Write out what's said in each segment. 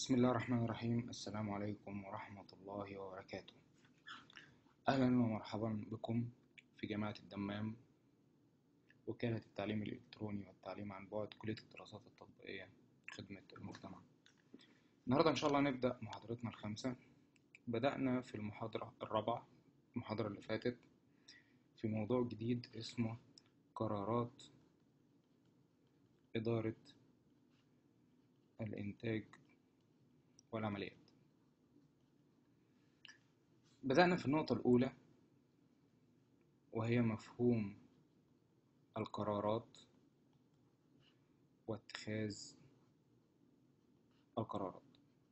بسم الله الرحمن الرحيم السلام عليكم ورحمة الله وبركاته أهلا ومرحبا بكم في جامعة الدمام وكالة التعليم الإلكتروني والتعليم عن بعد كلية الدراسات التطبيقية خدمة المجتمع النهاردة إن شاء الله نبدأ محاضرتنا الخامسة بدأنا في المحاضرة الرابعة المحاضرة اللي فاتت في موضوع جديد اسمه قرارات إدارة الإنتاج والعمليات بدأنا في النقطة الأولى وهي مفهوم القرارات واتخاذ القرارات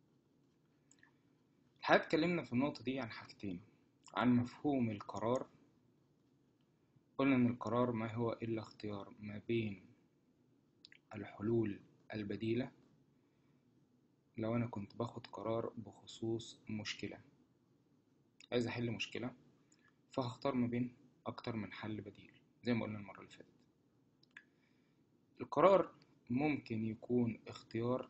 الحقيقة اتكلمنا في النقطة دي عن حاجتين عن مفهوم القرار قلنا إن القرار ما هو إلا اختيار ما بين الحلول البديلة لو أنا كنت باخد قرار بخصوص مشكلة عايز أحل مشكلة فهختار ما بين أكتر من حل بديل زي ما قلنا المرة اللي فاتت القرار ممكن يكون اختيار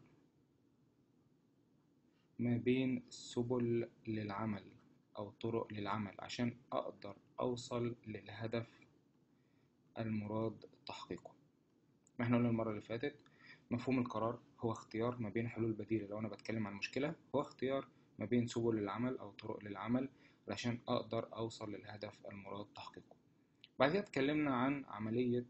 ما بين سبل للعمل أو طرق للعمل عشان أقدر أوصل للهدف المراد تحقيقه ما احنا قلنا المرة اللي فاتت مفهوم القرار هو اختيار ما بين حلول بديلة لو أنا بتكلم عن مشكلة هو اختيار ما بين سبل للعمل أو طرق للعمل علشان أقدر أوصل للهدف المراد تحقيقه بعد كده اتكلمنا عن عملية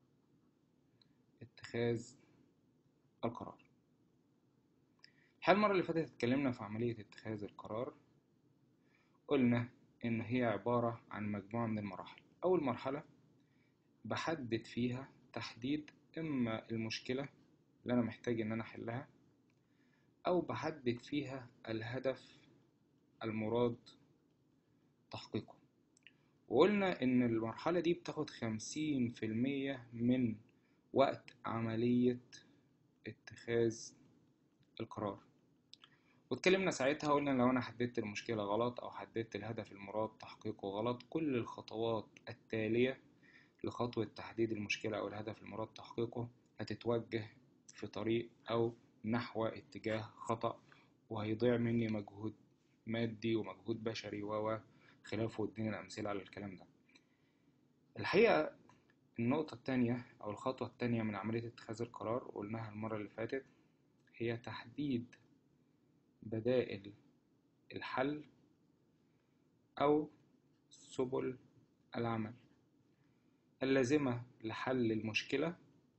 اتخاذ القرار الحقيقة المرة اللي فاتت اتكلمنا في عملية اتخاذ القرار قلنا إن هي عبارة عن مجموعة من المراحل أول مرحلة بحدد فيها تحديد إما المشكلة اللي أنا محتاج إن أنا أحلها أو بحدد فيها الهدف المراد تحقيقه وقلنا إن المرحلة دي بتاخد خمسين في المية من وقت عملية اتخاذ القرار واتكلمنا ساعتها قلنا لو أنا حددت المشكلة غلط أو حددت الهدف المراد تحقيقه غلط كل الخطوات التالية لخطوة تحديد المشكلة أو الهدف المراد تحقيقه هتتوجه في طريق أو نحو اتجاه خطأ وهيضيع مني مجهود مادي ومجهود بشري و خلافه وادينا الأمثلة على الكلام ده الحقيقة النقطة التانية أو الخطوة التانية من عملية اتخاذ القرار قلناها المرة اللي فاتت هي تحديد بدائل الحل أو سبل العمل اللازمة لحل المشكلة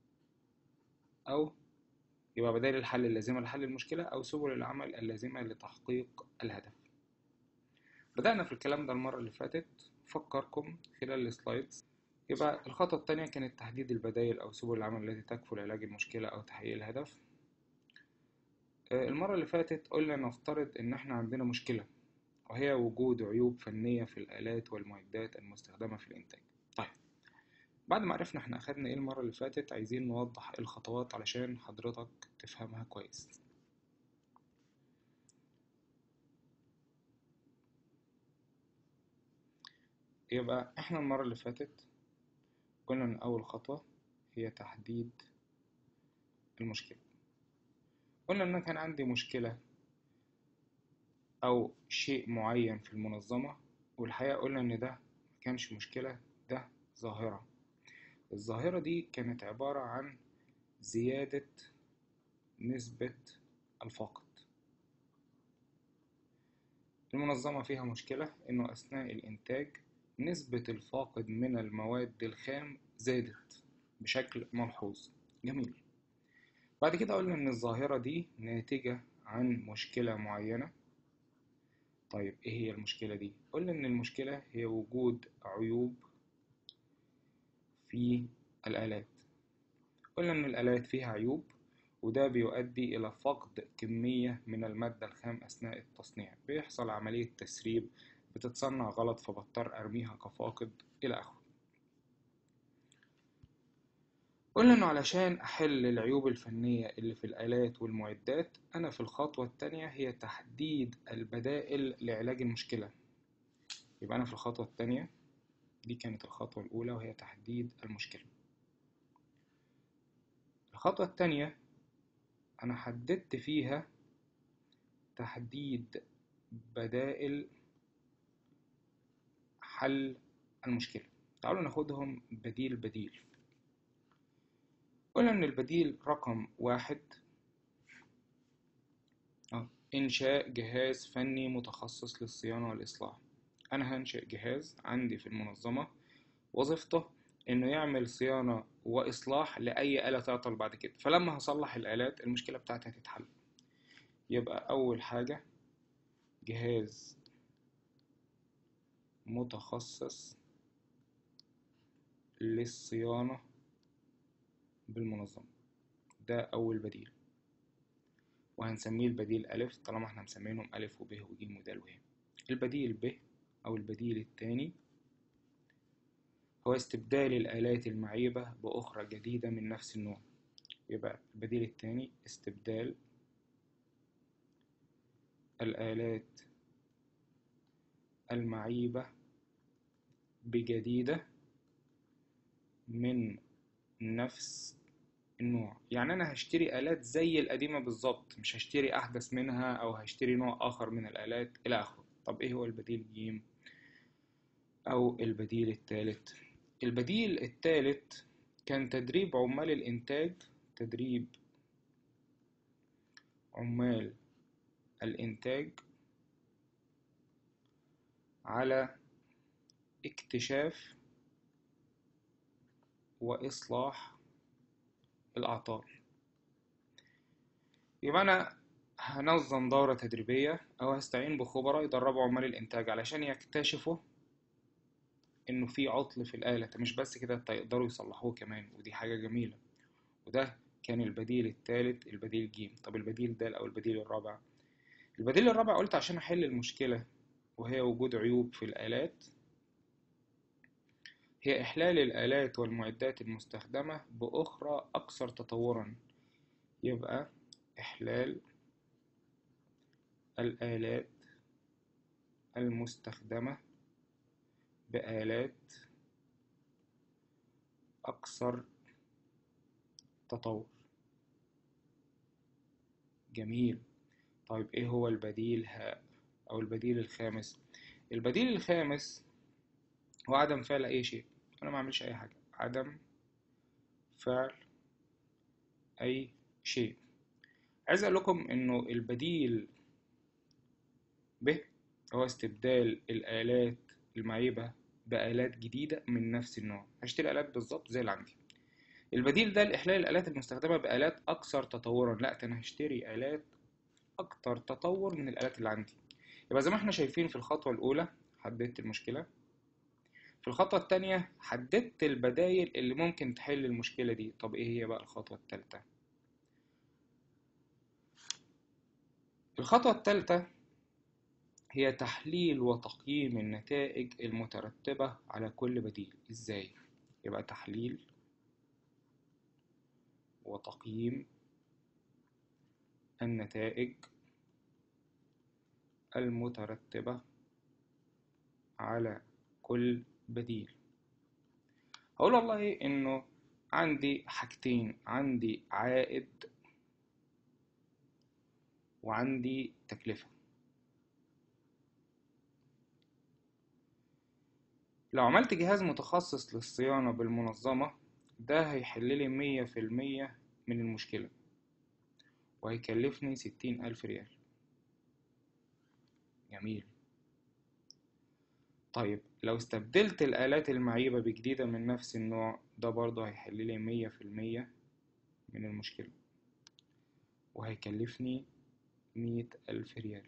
أو يبقى بدائل الحل اللازمة لحل المشكلة أو سبل العمل اللازمة لتحقيق الهدف بدأنا في الكلام ده المرة اللي فاتت فكركم خلال السلايدز يبقى الخطوة التانية كانت تحديد البدائل أو سبل العمل التي تكفل علاج المشكلة أو تحقيق الهدف المرة اللي فاتت قلنا نفترض إن إحنا عندنا مشكلة وهي وجود عيوب فنية في الآلات والمعدات المستخدمة في الإنتاج طيب بعد ما عرفنا إحنا أخدنا إيه المرة اللي فاتت عايزين نوضح الخطوات علشان حضرتك تفهمها كويس يبقى إحنا المرة اللي فاتت قلنا إن أول خطوة هي تحديد المشكلة قلنا إن كان عندي مشكلة أو شيء معين في المنظمة والحقيقة قلنا إن ده مكانش مشكلة ده ظاهرة الظاهرة دي كانت عبارة عن زيادة نسبة الفاقد المنظمة فيها مشكلة إنه أثناء الإنتاج نسبة الفاقد من المواد الخام زادت بشكل ملحوظ جميل بعد كده قلنا إن الظاهرة دي ناتجة عن مشكلة معينة طيب إيه هي المشكلة دي؟ قلنا إن المشكلة هي وجود عيوب في الآلات قلنا إن الآلات فيها عيوب وده بيؤدي إلى فقد كمية من المادة الخام أثناء التصنيع بيحصل عملية تسريب بتتصنع غلط فبضطر أرميها كفاقد إلى آخره قلنا إنه علشان أحل العيوب الفنية اللي في الآلات والمعدات أنا في الخطوة التانية هي تحديد البدائل لعلاج المشكلة يبقى أنا في الخطوة التانية دي كانت الخطوة الأولى وهي تحديد المشكلة الخطوة التانية أنا حددت فيها تحديد بدائل حل المشكلة تعالوا ناخدهم بديل بديل قلنا إن البديل رقم واحد آه، إنشاء جهاز فني متخصص للصيانة والإصلاح أنا هنشئ جهاز عندي في المنظمة وظيفته إنه يعمل صيانة وإصلاح لأي آلة تعطل بعد كده فلما هصلح الآلات المشكلة بتاعتي هتتحل يبقى أول حاجة جهاز متخصص للصيانة بالمنظمة ده أول بديل وهنسميه البديل ألف طالما احنا مسمينهم ألف وب وج ودال وه البديل ب أو البديل التاني هو استبدال الآلات المعيبة بأخرى جديدة من نفس النوع يبقى البديل التاني استبدال الآلات المعيبة بجديدة من نفس النوع يعني أنا هشتري آلات زي القديمة بالظبط مش هشتري أحدث منها أو هشتري نوع آخر من الآلات إلى آخره طب إيه هو البديل ج أو البديل الثالث البديل الثالث كان تدريب عمال الإنتاج تدريب عمال الإنتاج على اكتشاف وإصلاح الأعطال يبقى أنا هنظم دورة تدريبية أو هستعين بخبراء يدربوا عمال الإنتاج علشان يكتشفوا إنه في عطل في الآلة مش بس كده يقدروا يصلحوه كمان ودي حاجة جميلة وده كان البديل الثالث البديل ج طب البديل د أو البديل الرابع البديل الرابع قلت عشان أحل المشكلة وهي وجود عيوب في الآلات هي إحلال الآلات والمعدات المستخدمة بأخرى أكثر تطورا يبقى إحلال الآلات المستخدمة بآلات أكثر تطور جميل طيب إيه هو البديل هاء أو البديل الخامس البديل الخامس هو عدم فعل أي شيء أنا ما أعملش أي حاجة عدم فعل أي شيء عايز أقول لكم إنه البديل ب هو استبدال الآلات المعيبة بآلات جديدة من نفس النوع هشتري آلات بالظبط زي اللي عندي البديل ده لإحلال الآلات المستخدمة بآلات أكثر تطورا لا أنا هشتري آلات أكثر تطور من الآلات اللي عندي يبقى زي ما احنا شايفين في الخطوة الأولى حددت المشكلة في الخطوة التانية حددت البدايل اللي ممكن تحل المشكلة دي طب ايه هي بقى الخطوة التالتة الخطوة التالتة هي تحليل وتقييم النتائج المترتبة على كل بديل ازاي يبقى تحليل وتقييم النتائج المترتبة على كل بديل هقول والله انه عندي حاجتين عندي عائد وعندي تكلفة لو عملت جهاز متخصص للصيانة بالمنظمة ده هيحللي مية في المية من المشكلة وهيكلفني ستين ألف ريال جميل طيب لو استبدلت الآلات المعيبة بجديدة من نفس النوع ده برضه هيحللي مية في المية من المشكلة وهيكلفني مية ألف ريال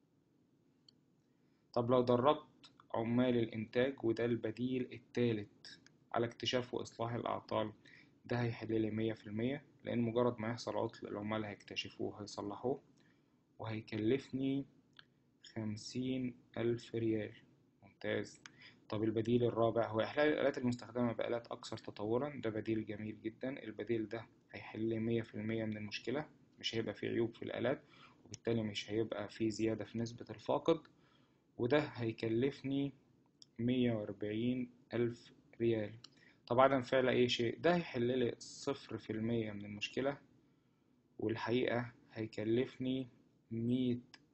طب لو دربت عمال الإنتاج وده البديل التالت على اكتشاف وإصلاح الأعطال ده هيحللي مية في المية لأن مجرد ما يحصل عطل العمال هيكتشفوه هيصلحوه وهيكلفني خمسين ألف ريال ممتاز طب البديل الرابع هو إحلال الآلات المستخدمة بآلات أكثر تطورا ده بديل جميل جدا البديل ده هيحل لي مية في المية من المشكلة مش هيبقى فيه عيوب في الآلات وبالتالي مش هيبقى فيه زيادة في نسبة الفاقد وده هيكلفني مية وأربعين ألف ريال طب عدم فعل أي شيء ده هيحل لي صفر في المية من المشكلة والحقيقة هيكلفني مية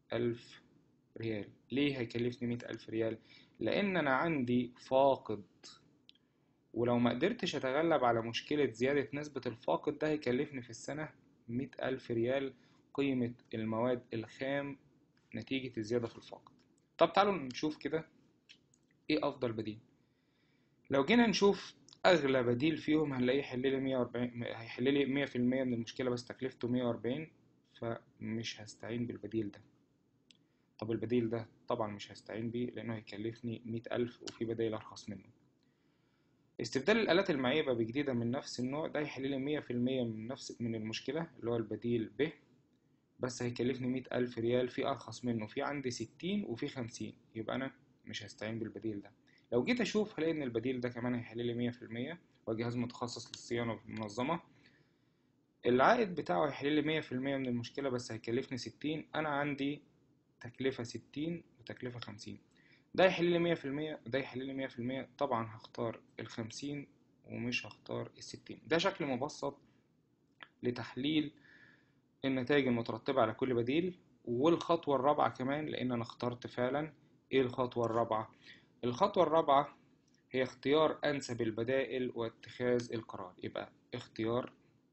ألف ريال ليه هيكلفني مئة ألف ريال لأن أنا عندي فاقد ولو ما قدرتش أتغلب على مشكلة زيادة نسبة الفاقد ده هيكلفني في السنة مئة ألف ريال قيمة المواد الخام نتيجة الزيادة في الفاقد طب تعالوا نشوف كده ايه أفضل بديل لو جينا نشوف أغلى بديل فيهم هنلاقيه يحل لي 140 هيحل لي 100% من المشكلة بس تكلفته 140 فمش هستعين بالبديل ده طب البديل ده طبعا مش هستعين بيه لأنه هيكلفني 100000 وفي بدايل أرخص منه استبدال الآلات المعيبة بجديدة من نفس النوع ده هيحل لي 100% من نفس من المشكلة اللي هو البديل ب بس هيكلفني 100000 ريال في أرخص منه في عندي 60 وفي 50 يبقى أنا مش هستعين بالبديل ده لو جيت اشوف هلاقي ان البديل ده كمان هيحل لي مية في المية وجهاز متخصص للصيانة المنظمة العائد بتاعه هيحل لي مية في المية من المشكلة بس هيكلفني ستين انا عندي تكلفة ستين وتكلفة خمسين ده يحل لي مية في المية وده يحل لي مية في المية طبعا هختار الخمسين ومش هختار الستين ده شكل مبسط لتحليل النتائج المترتبة على كل بديل والخطوة الرابعة كمان لأن أنا اخترت فعلا إيه الخطوة الرابعة الخطوة الرابعة هي اختيار أنسب البدائل واتخاذ القرار يبقى اختيار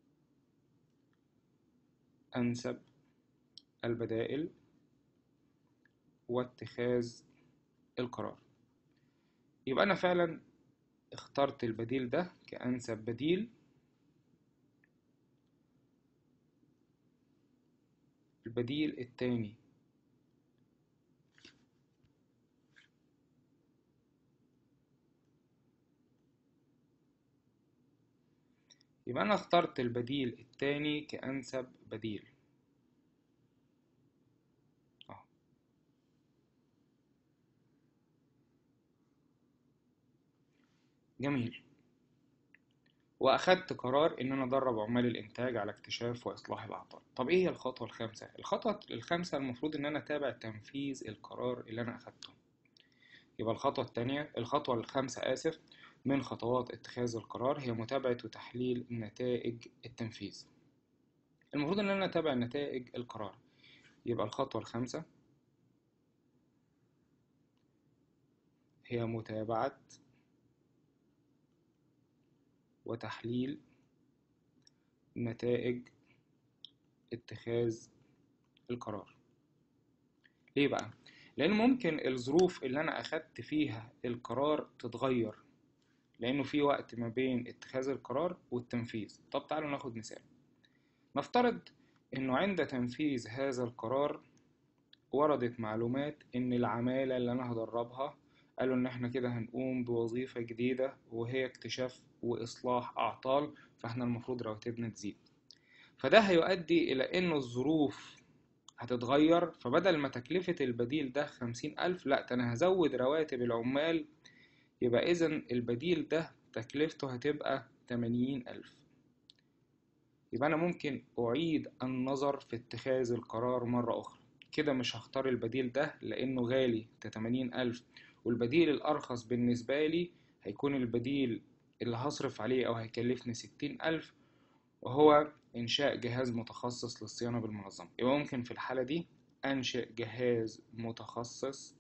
أنسب البدائل واتخاذ القرار يبقى أنا فعلا اخترت البديل ده كأنسب بديل البديل التاني يبقى أنا اخترت البديل التاني كأنسب بديل أهو جميل وأخدت قرار إن أنا أدرب عمال الإنتاج على اكتشاف وإصلاح الأعطال طب إيه هي الخطوة الخامسة؟ الخطوة الخامسة المفروض إن أنا أتابع تنفيذ القرار اللي أنا أخدته يبقى الخطوة التانية الخطوة الخامسة آسف من خطوات اتخاذ القرار هي متابعة وتحليل نتائج التنفيذ المفروض ان انا اتابع نتائج القرار يبقى الخطوة الخامسة هي متابعة وتحليل نتائج اتخاذ القرار ليه بقى لان ممكن الظروف اللي انا اخدت فيها القرار تتغير لأنه في وقت ما بين اتخاذ القرار والتنفيذ طب تعالوا ناخد مثال نفترض أنه عند تنفيذ هذا القرار وردت معلومات أن العمالة اللي أنا هدربها قالوا إن إحنا كده هنقوم بوظيفة جديدة وهي اكتشاف وإصلاح أعطال فإحنا المفروض رواتبنا تزيد فده هيؤدي إلى إنه الظروف هتتغير فبدل ما تكلفة البديل ده خمسين ألف لأ أنا هزود رواتب العمال يبقى إذا البديل ده تكلفته هتبقى تمانين ألف يبقى أنا ممكن أعيد النظر في اتخاذ القرار مرة أخرى كده مش هختار البديل ده لأنه غالي تمانين ألف والبديل الأرخص بالنسبة لي هيكون البديل اللي هصرف عليه أو هيكلفني ستين ألف وهو إنشاء جهاز متخصص للصيانة بالمنظمة يبقى ممكن في الحالة دي أنشئ جهاز متخصص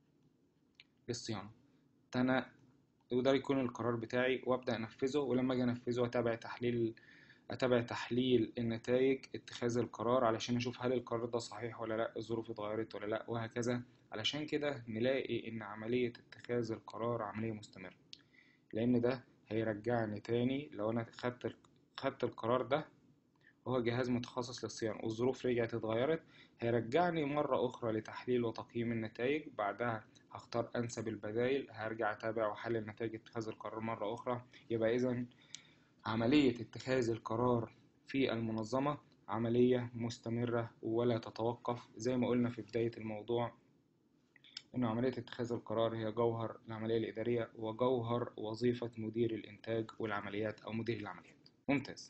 للصيانة أنا وده يكون القرار بتاعي وابدا انفذه ولما اجي انفذه اتابع تحليل اتابع تحليل النتائج اتخاذ القرار علشان اشوف هل القرار ده صحيح ولا لا الظروف اتغيرت ولا لا وهكذا علشان كده نلاقي ان عملية اتخاذ القرار عملية مستمرة لان ده هيرجعني تاني لو انا خدت خدت القرار ده وهو جهاز متخصص للصيانة والظروف رجعت اتغيرت هيرجعني مرة أخرى لتحليل وتقييم النتائج بعدها هختار أنسب البدائل هرجع أتابع وأحلل نتائج اتخاذ القرار مرة أخرى يبقى إذا عملية اتخاذ القرار في المنظمة عملية مستمرة ولا تتوقف زي ما قلنا في بداية الموضوع إن عملية اتخاذ القرار هي جوهر العملية الإدارية وجوهر وظيفة مدير الإنتاج والعمليات أو مدير العمليات ممتاز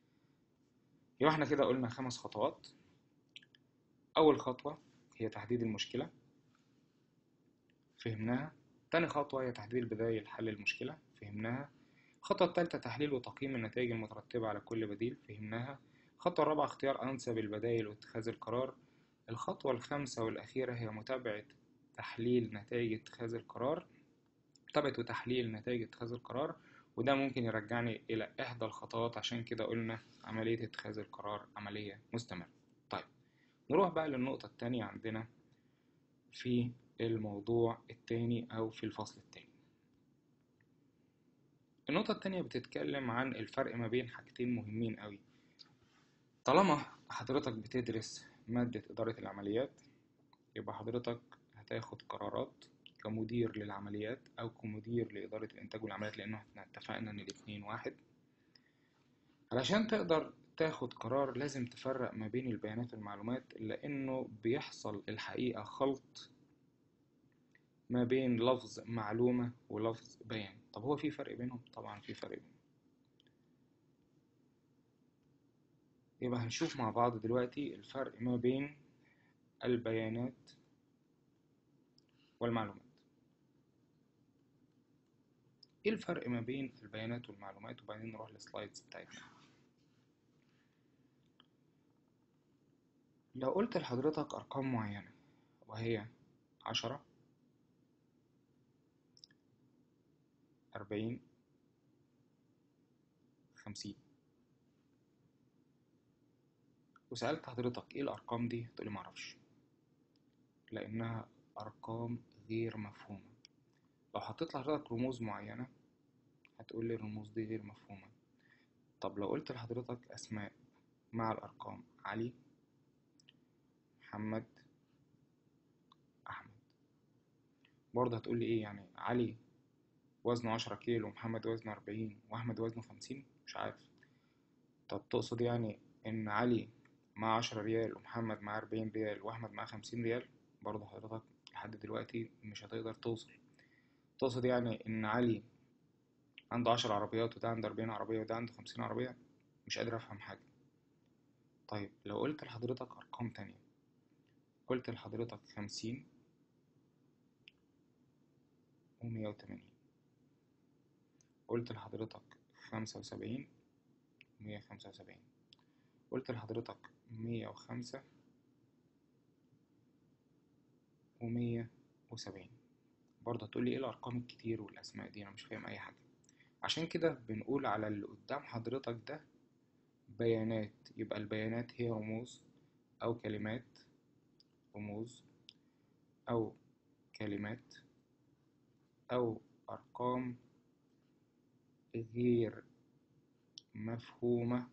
يبقى احنا كده قلنا خمس خطوات أول خطوة هي تحديد المشكلة فهمناها تاني خطوة هي تحديد بداية حل المشكلة فهمناها الخطوة الثالثة تحليل وتقييم النتائج المترتبة على كل بديل فهمناها الخطوة الرابعة اختيار أنسب البدائل واتخاذ القرار الخطوة الخامسة والأخيرة هي متابعة تحليل نتائج اتخاذ القرار متابعة وتحليل نتائج اتخاذ القرار وده ممكن يرجعني إلى إحدى الخطوات عشان كده قلنا عملية اتخاذ القرار عملية مستمرة طيب نروح بقى للنقطة التانية عندنا في الموضوع التاني أو في الفصل التاني النقطة التانية بتتكلم عن الفرق ما بين حاجتين مهمين قوي طالما حضرتك بتدرس مادة إدارة العمليات يبقى حضرتك هتاخد قرارات كمدير للعمليات أو كمدير لإدارة الإنتاج والعمليات لأنه احنا اتفقنا إن الاتنين واحد علشان تقدر تاخد قرار لازم تفرق ما بين البيانات والمعلومات لأنه بيحصل الحقيقة خلط ما بين لفظ معلومة ولفظ بيان طب هو في فرق بينهم؟ طبعا في فرق بينهم يبقى هنشوف مع بعض دلوقتي الفرق ما بين البيانات والمعلومات ايه الفرق ما بين البيانات والمعلومات وبعدين نروح للسلايدز بتاعتنا لو قلت لحضرتك ارقام معينة وهي عشرة أربعين خمسين وسألت حضرتك ايه الأرقام دي تقولي معرفش لأنها أرقام غير مفهومة لو حطيت لحضرتك رموز معينة هتقولي الرموز دي غير مفهومة طب لو قلت لحضرتك أسماء مع الأرقام علي محمد أحمد برضه هتقولي ايه يعني علي وزنه عشرة كيلو ومحمد وزنه أربعين وأحمد وزنه خمسين مش عارف طب تقصد يعني إن علي معاه عشرة ريال ومحمد معاه أربعين ريال وأحمد معاه خمسين ريال برضه حضرتك لحد دلوقتي مش هتقدر توصل تقصد يعني إن علي عنده عشر عربيات وده عنده أربعين عربية وده عنده خمسين عربية مش قادر أفهم حاجة طيب لو قلت لحضرتك أرقام تانية قلت لحضرتك خمسين ومية وتمانين قلت لحضرتك خمسة وسبعين ومية خمسة وسبعين قلت لحضرتك مية وخمسة ومية وسبعين برضه هتقولي ايه الأرقام الكتير والأسماء دي أنا مش فاهم أي حاجة عشان كده بنقول على اللي قدام حضرتك ده بيانات يبقى البيانات هي رموز أو كلمات رموز أو كلمات أو أرقام غير مفهومة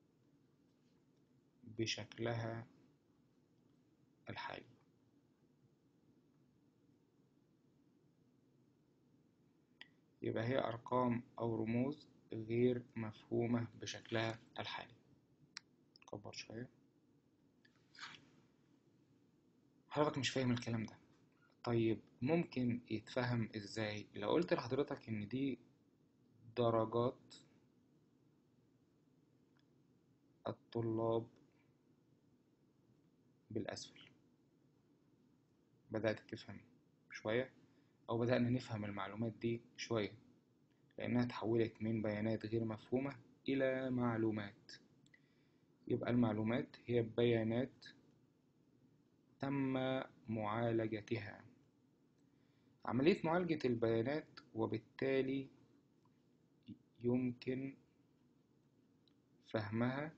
بشكلها الحالي يبقى هي أرقام أو رموز غير مفهومة بشكلها الحالي كبر شوية حضرتك مش فاهم الكلام ده طيب ممكن يتفهم ازاي لو قلت لحضرتك ان دي درجات الطلاب بالأسفل بدأت تفهم شوية أو بدأنا نفهم المعلومات دي شوية لأنها تحولت من بيانات غير مفهومة إلى معلومات يبقى المعلومات هي بيانات تم معالجتها عملية معالجة البيانات وبالتالي يمكن فهمها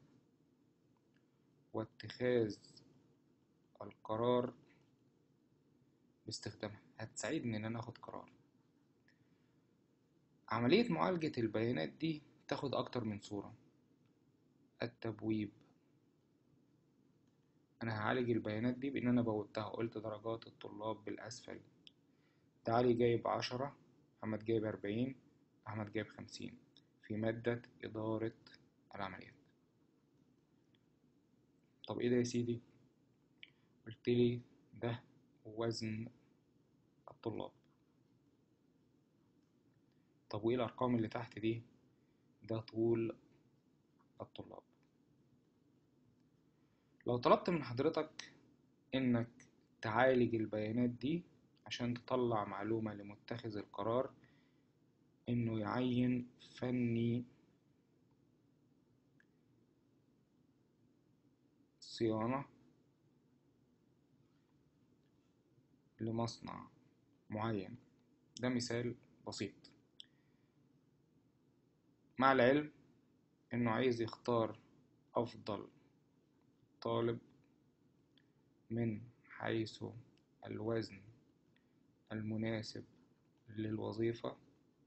واتخاذ القرار باستخدامها هتساعدني ان انا اخد قرار عملية معالجة البيانات دي تاخد اكتر من صورة التبويب انا هعالج البيانات دي بان انا بوبتها قلت درجات الطلاب بالاسفل تعالي جايب عشرة محمد جايب أربعين أحمد جايب خمسين في مادة إدارة العمليات طب ايه ده يا سيدي قلت لي ده وزن الطلاب طب وايه الارقام اللي تحت دي ده طول الطلاب لو طلبت من حضرتك انك تعالج البيانات دي عشان تطلع معلومة لمتخذ القرار انه يعين فني صيانة لمصنع معين ده مثال بسيط مع العلم انه عايز يختار افضل طالب من حيث الوزن المناسب للوظيفة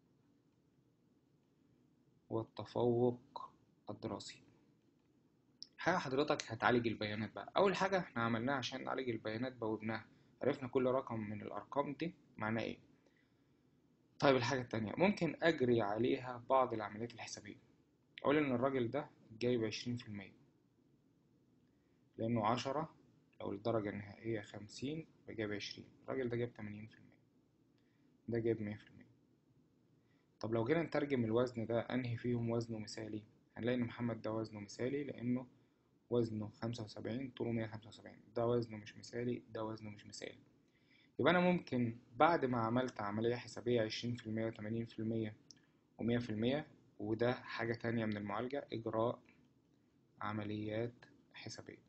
والتفوق الدراسي حاجة حضرتك هتعالج البيانات بقى أول حاجة احنا عملناها عشان نعالج البيانات بوابناها عرفنا كل رقم من الأرقام دي معناه ايه طيب الحاجة التانية ممكن أجري عليها بعض العمليات الحسابية أقول إن الراجل ده جايب عشرين في المية لأنه عشرة لو الدرجة النهائية خمسين فجايب عشرين الراجل ده جايب تمانين في المية ده جايب مية في المية طب لو جينا نترجم الوزن ده أنهي فيهم وزنه مثالي هنلاقي إن محمد ده وزنه مثالي لأنه وزنه خمسة وسبعين طوله مية خمسة وسبعين ده وزنه مش مثالي ده وزنه مش مثالي يبقى أنا ممكن بعد ما عملت عملية حسابية عشرين في المية وتمانين في المية ومية في المية وده حاجة تانية من المعالجة إجراء عمليات حسابية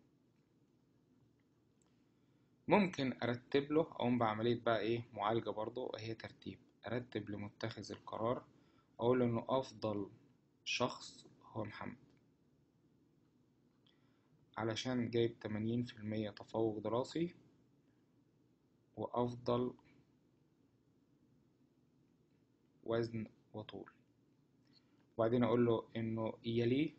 ممكن أرتب له أقوم بعملية بقى إيه معالجة برضه وهي ترتيب أرتب لمتخذ القرار أقول إنه أفضل شخص هو محمد علشان جايب تمانين في المية تفوق دراسي وأفضل وزن وطول وبعدين أقول له إنه يليه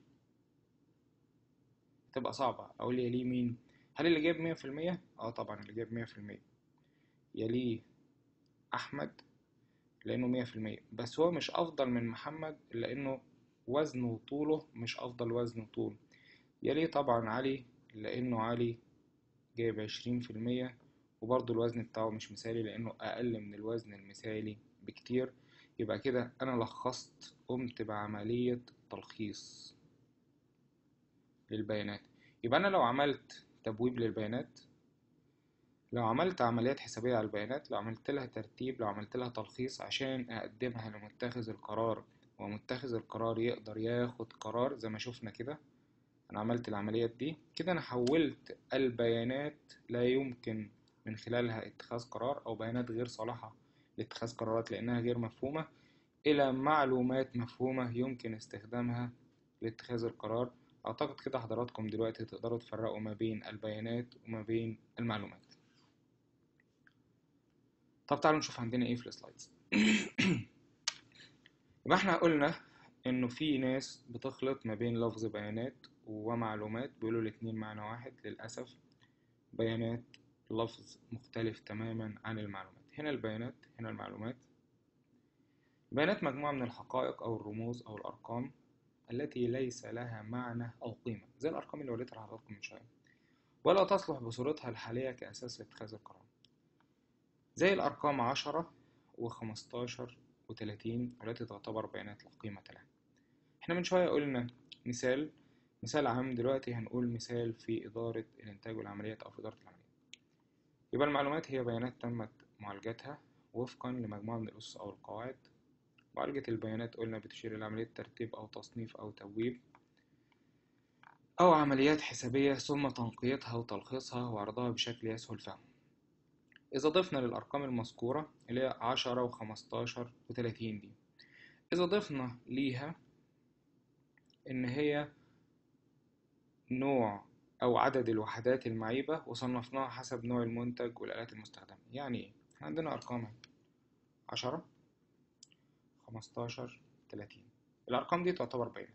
تبقى صعبة أقول يليه مين هل اللي جايب مية في المية؟ اه طبعا اللي جايب مية في المية يليه أحمد لأنه مية في المية بس هو مش أفضل من محمد لأنه وزنه وطوله مش أفضل وزن وطول يليه طبعا علي لأنه علي جايب عشرين في المية وبرضه الوزن بتاعه مش مثالي لأنه أقل من الوزن المثالي بكتير يبقى كده أنا لخصت قمت بعملية تلخيص للبيانات يبقى أنا لو عملت تبويب للبيانات لو عملت عمليات حسابية على البيانات لو عملت لها ترتيب لو عملت لها تلخيص عشان أقدمها لمتخذ القرار ومتخذ القرار يقدر ياخد قرار زي ما شفنا كده أنا عملت العمليات دي كده أنا حولت البيانات لا يمكن من خلالها اتخاذ قرار أو بيانات غير صالحة لاتخاذ قرارات لأنها غير مفهومة إلى معلومات مفهومة يمكن استخدامها لاتخاذ القرار أعتقد كده حضراتكم دلوقتي تقدروا تفرقوا ما بين البيانات وما بين المعلومات طب تعالوا نشوف عندنا ايه في السلايدز يبقى احنا قلنا انه في ناس بتخلط ما بين لفظ بيانات ومعلومات بيقولوا الاتنين معنى واحد للأسف بيانات لفظ مختلف تماما عن المعلومات هنا البيانات هنا المعلومات البيانات مجموعة من الحقائق أو الرموز أو الأرقام التي ليس لها معنى أو قيمة زي الأرقام اللي وريتها لحضراتكم من شوية ولا تصلح بصورتها الحالية كأساس لاتخاذ القرار زي الأرقام عشرة وخمستاشر وتلاتين والتي تعتبر بيانات لا قيمة لها احنا من شوية قلنا مثال مثال عام دلوقتي هنقول مثال في إدارة الإنتاج والعمليات أو في إدارة العمليات يبقى المعلومات هي بيانات تمت معالجتها وفقا لمجموعة من الأسس أو القواعد معالجة البيانات قلنا بتشير إلى عملية ترتيب أو تصنيف أو تبويب أو عمليات حسابية ثم تنقيتها وتلخيصها وعرضها بشكل يسهل فهمه إذا ضفنا للأرقام المذكورة اللي هي عشرة وخمستاشر وتلاتين دي إذا ضفنا ليها إن هي نوع أو عدد الوحدات المعيبة وصنفناها حسب نوع المنتج والآلات المستخدمة يعني إيه؟ إحنا عندنا أرقام اهي عشرة خمستاشر تلاتين الأرقام دي تعتبر بيانات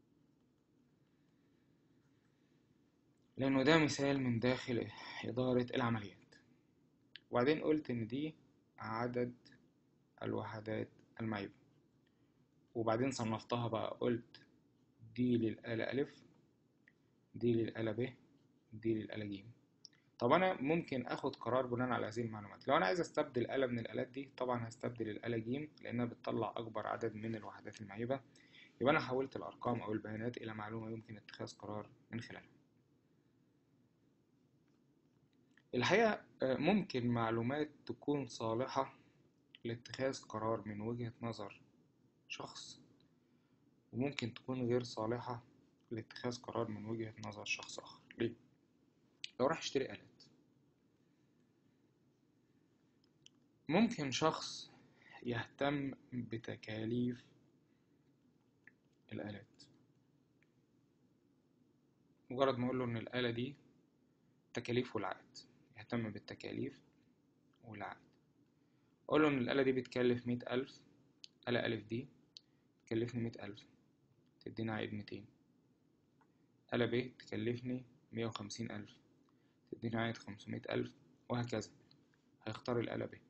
لأنه ده مثال من داخل إدارة العمليات وبعدين قلت إن دي عدد الوحدات المعيبة وبعدين صنفتها بقى قلت دي للآلة ألف دي للآلة ب دي للآلة ج طب أنا ممكن آخد قرار بناء على هذه المعلومات لو أنا عايز أستبدل آلة من الآلات دي طبعا هستبدل الآلة ج لأنها بتطلع أكبر عدد من الوحدات المعيبة يبقى أنا حولت الأرقام أو البيانات إلى معلومة يمكن اتخاذ قرار من خلالها الحقيقة ممكن معلومات تكون صالحة لاتخاذ قرار من وجهة نظر شخص وممكن تكون غير صالحة لاتخاذ قرار من وجهة نظر شخص آخر ليه؟ لو راح اشتري آلات ممكن شخص يهتم بتكاليف الآلات مجرد ما أقوله إن الآلة دي تكاليف والعائد يهتم بالتكاليف والعائد أقوله إن الآلة دي بتكلف مية ألف آلة ألف دي تكلفني مية ألف تديني عائد ميتين آلة ب تكلفني مية وخمسين ألف تديني عائد خمسمية ألف وهكذا هيختار الآلة ب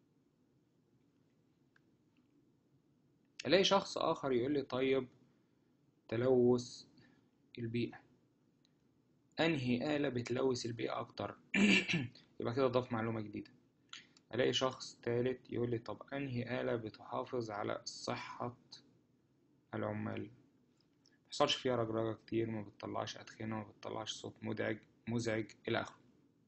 ألاقي شخص آخر يقول لي طيب تلوث البيئة أنهي آلة بتلوث البيئة أكتر يبقى كده ضاف معلومة جديدة ألاقي شخص تالت يقول لي طب أنهي آلة بتحافظ على صحة العمال مبيحصلش فيها رجرجة كتير ما بتطلعش أدخنة ما بتطلعش صوت مزعج مزعج إلى آخره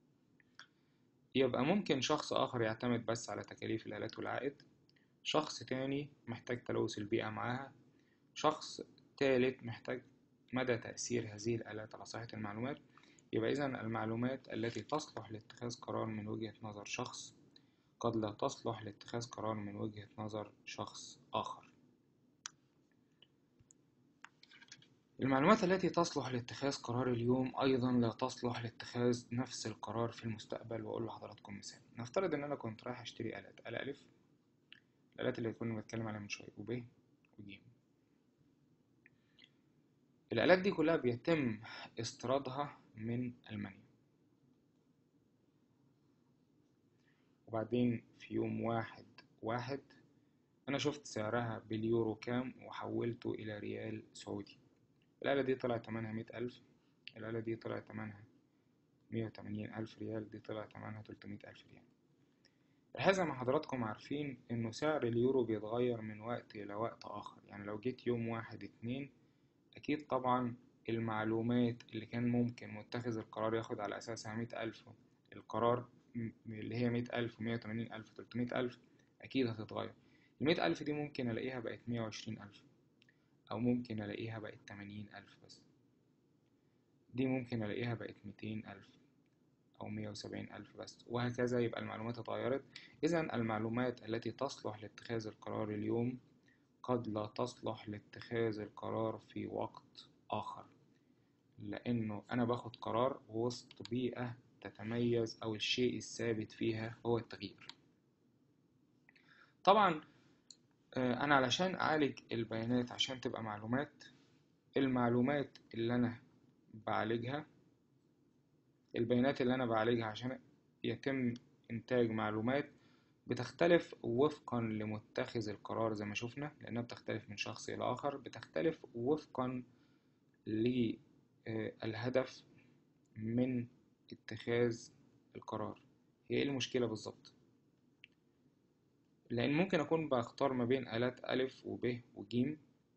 يبقى ممكن شخص آخر يعتمد بس على تكاليف الآلات والعائد شخص تاني محتاج تلوث البيئة معاها شخص تالت محتاج مدى تأثير هذه الآلات على صحة المعلومات يبقى إذا المعلومات التي تصلح لاتخاذ قرار من وجهة نظر شخص قد لا تصلح لاتخاذ قرار من وجهة نظر شخص آخر المعلومات التي تصلح لاتخاذ قرار اليوم أيضا لا تصلح لاتخاذ نفس القرار في المستقبل وأقول لحضراتكم مثال نفترض إن أنا كنت رايح أشتري آلات آلة ألف الآلات اللي كنا بنتكلم عليها من شوية وب وج الآلات دي كلها بيتم استيرادها من ألمانيا وبعدين في يوم واحد واحد أنا شفت سعرها باليورو كام وحولته إلى ريال سعودي الآلة دي طلع تمنها مية ألف الآلة دي طلع تمنها مية وتمانين ألف ريال دي طلع تمنها تلتمية ألف ريال الحقيقة ما حضراتكم عارفين إنه سعر اليورو بيتغير من وقت إلى وقت آخر يعني لو جيت يوم واحد اتنين أكيد طبعا المعلومات اللي كان ممكن متخذ القرار ياخد على أساسها مية ألف القرار اللي هي مية ألف ومية وتمانين ألف وتلتمية ألف أكيد هتتغير المية ألف دي ممكن ألاقيها بقت مية وعشرين ألف أو ممكن ألاقيها بقت تمانين ألف بس دي ممكن ألاقيها بقت ميتين ألف أو مية وسبعين ألف بس وهكذا يبقى المعلومات اتغيرت إذا المعلومات التي تصلح لاتخاذ القرار اليوم قد لا تصلح لاتخاذ القرار في وقت آخر لأنه أنا باخد قرار وسط بيئة تتميز أو الشيء الثابت فيها هو التغيير طبعا أنا علشان أعالج البيانات عشان تبقى معلومات المعلومات اللي أنا بعالجها البيانات اللي أنا بعالجها عشان يتم إنتاج معلومات بتختلف وفقا لمتخذ القرار زي ما شفنا لأنها بتختلف من شخص إلى آخر بتختلف وفقا للهدف من اتخاذ القرار هي ايه المشكلة بالظبط لأن ممكن أكون بختار ما بين آلات ألف وب وج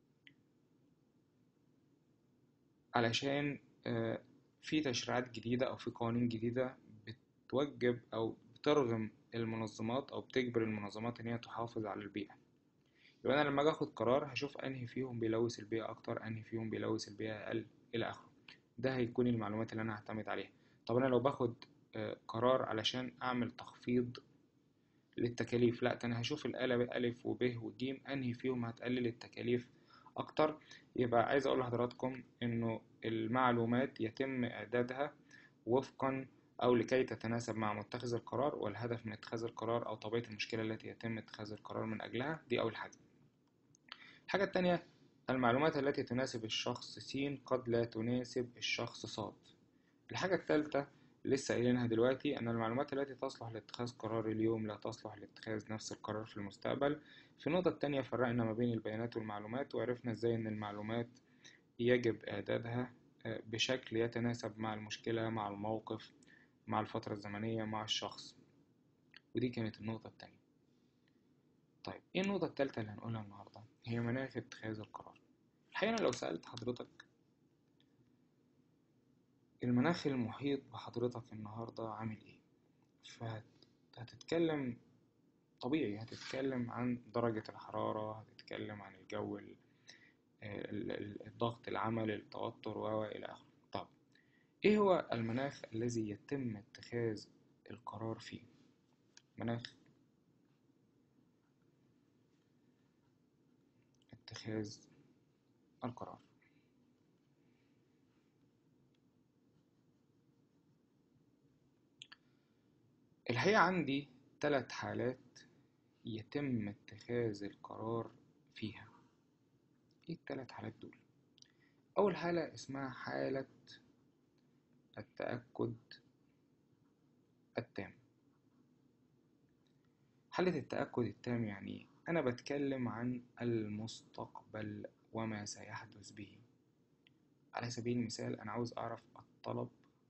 علشان في تشريعات جديدة أو في قوانين جديدة بتوجب أو بترغم المنظمات أو بتجبر المنظمات إن هي تحافظ على البيئة يبقى أنا لما أجي أخد قرار هشوف أنهي فيهم بيلوث البيئة أكتر أنهي فيهم بيلوث البيئة أقل إلى آخره ده هيكون المعلومات اللي أنا هعتمد عليها طب أنا لو باخد قرار علشان أعمل تخفيض للتكاليف لا أنا هشوف الآلة ألف وب وج أنهي فيهم هتقلل التكاليف أكتر يبقى عايز أقول لحضراتكم إنه المعلومات يتم إعدادها وفقا أو لكي تتناسب مع متخذ القرار والهدف من اتخاذ القرار أو طبيعة المشكلة التي يتم اتخاذ القرار من أجلها دي أول حاجة الحاجة التانية المعلومات التي تناسب الشخص س قد لا تناسب الشخص ص الحاجة الثالثة لسه قايلينها دلوقتي أن المعلومات التي تصلح لاتخاذ قرار اليوم لا تصلح لاتخاذ نفس القرار في المستقبل في النقطة التانية فرقنا ما بين البيانات والمعلومات وعرفنا ازاي ان المعلومات يجب إعدادها بشكل يتناسب مع المشكلة مع الموقف مع الفترة الزمنية مع الشخص ودي كانت النقطة التانية طيب ايه النقطة التالتة اللي هنقولها النهاردة هي مناخ اتخاذ القرار الحقيقة لو سألت حضرتك المناخ المحيط بحضرتك النهاردة عامل ايه فهتتكلم طبيعي هتتكلم عن درجة الحرارة هتتكلم عن الجو الضغط العمل التوتر وإلى آخره طب ايه هو المناخ الذي يتم اتخاذ القرار فيه مناخ اتخاذ القرار الحقيقة عندي ثلاث حالات يتم اتخاذ القرار فيها ايه الثلاث حالات دول اول حالة اسمها حالة التأكد التام حالة التأكد التام يعني إيه؟ أنا بتكلم عن المستقبل وما سيحدث به على سبيل المثال أنا عاوز أعرف الطلب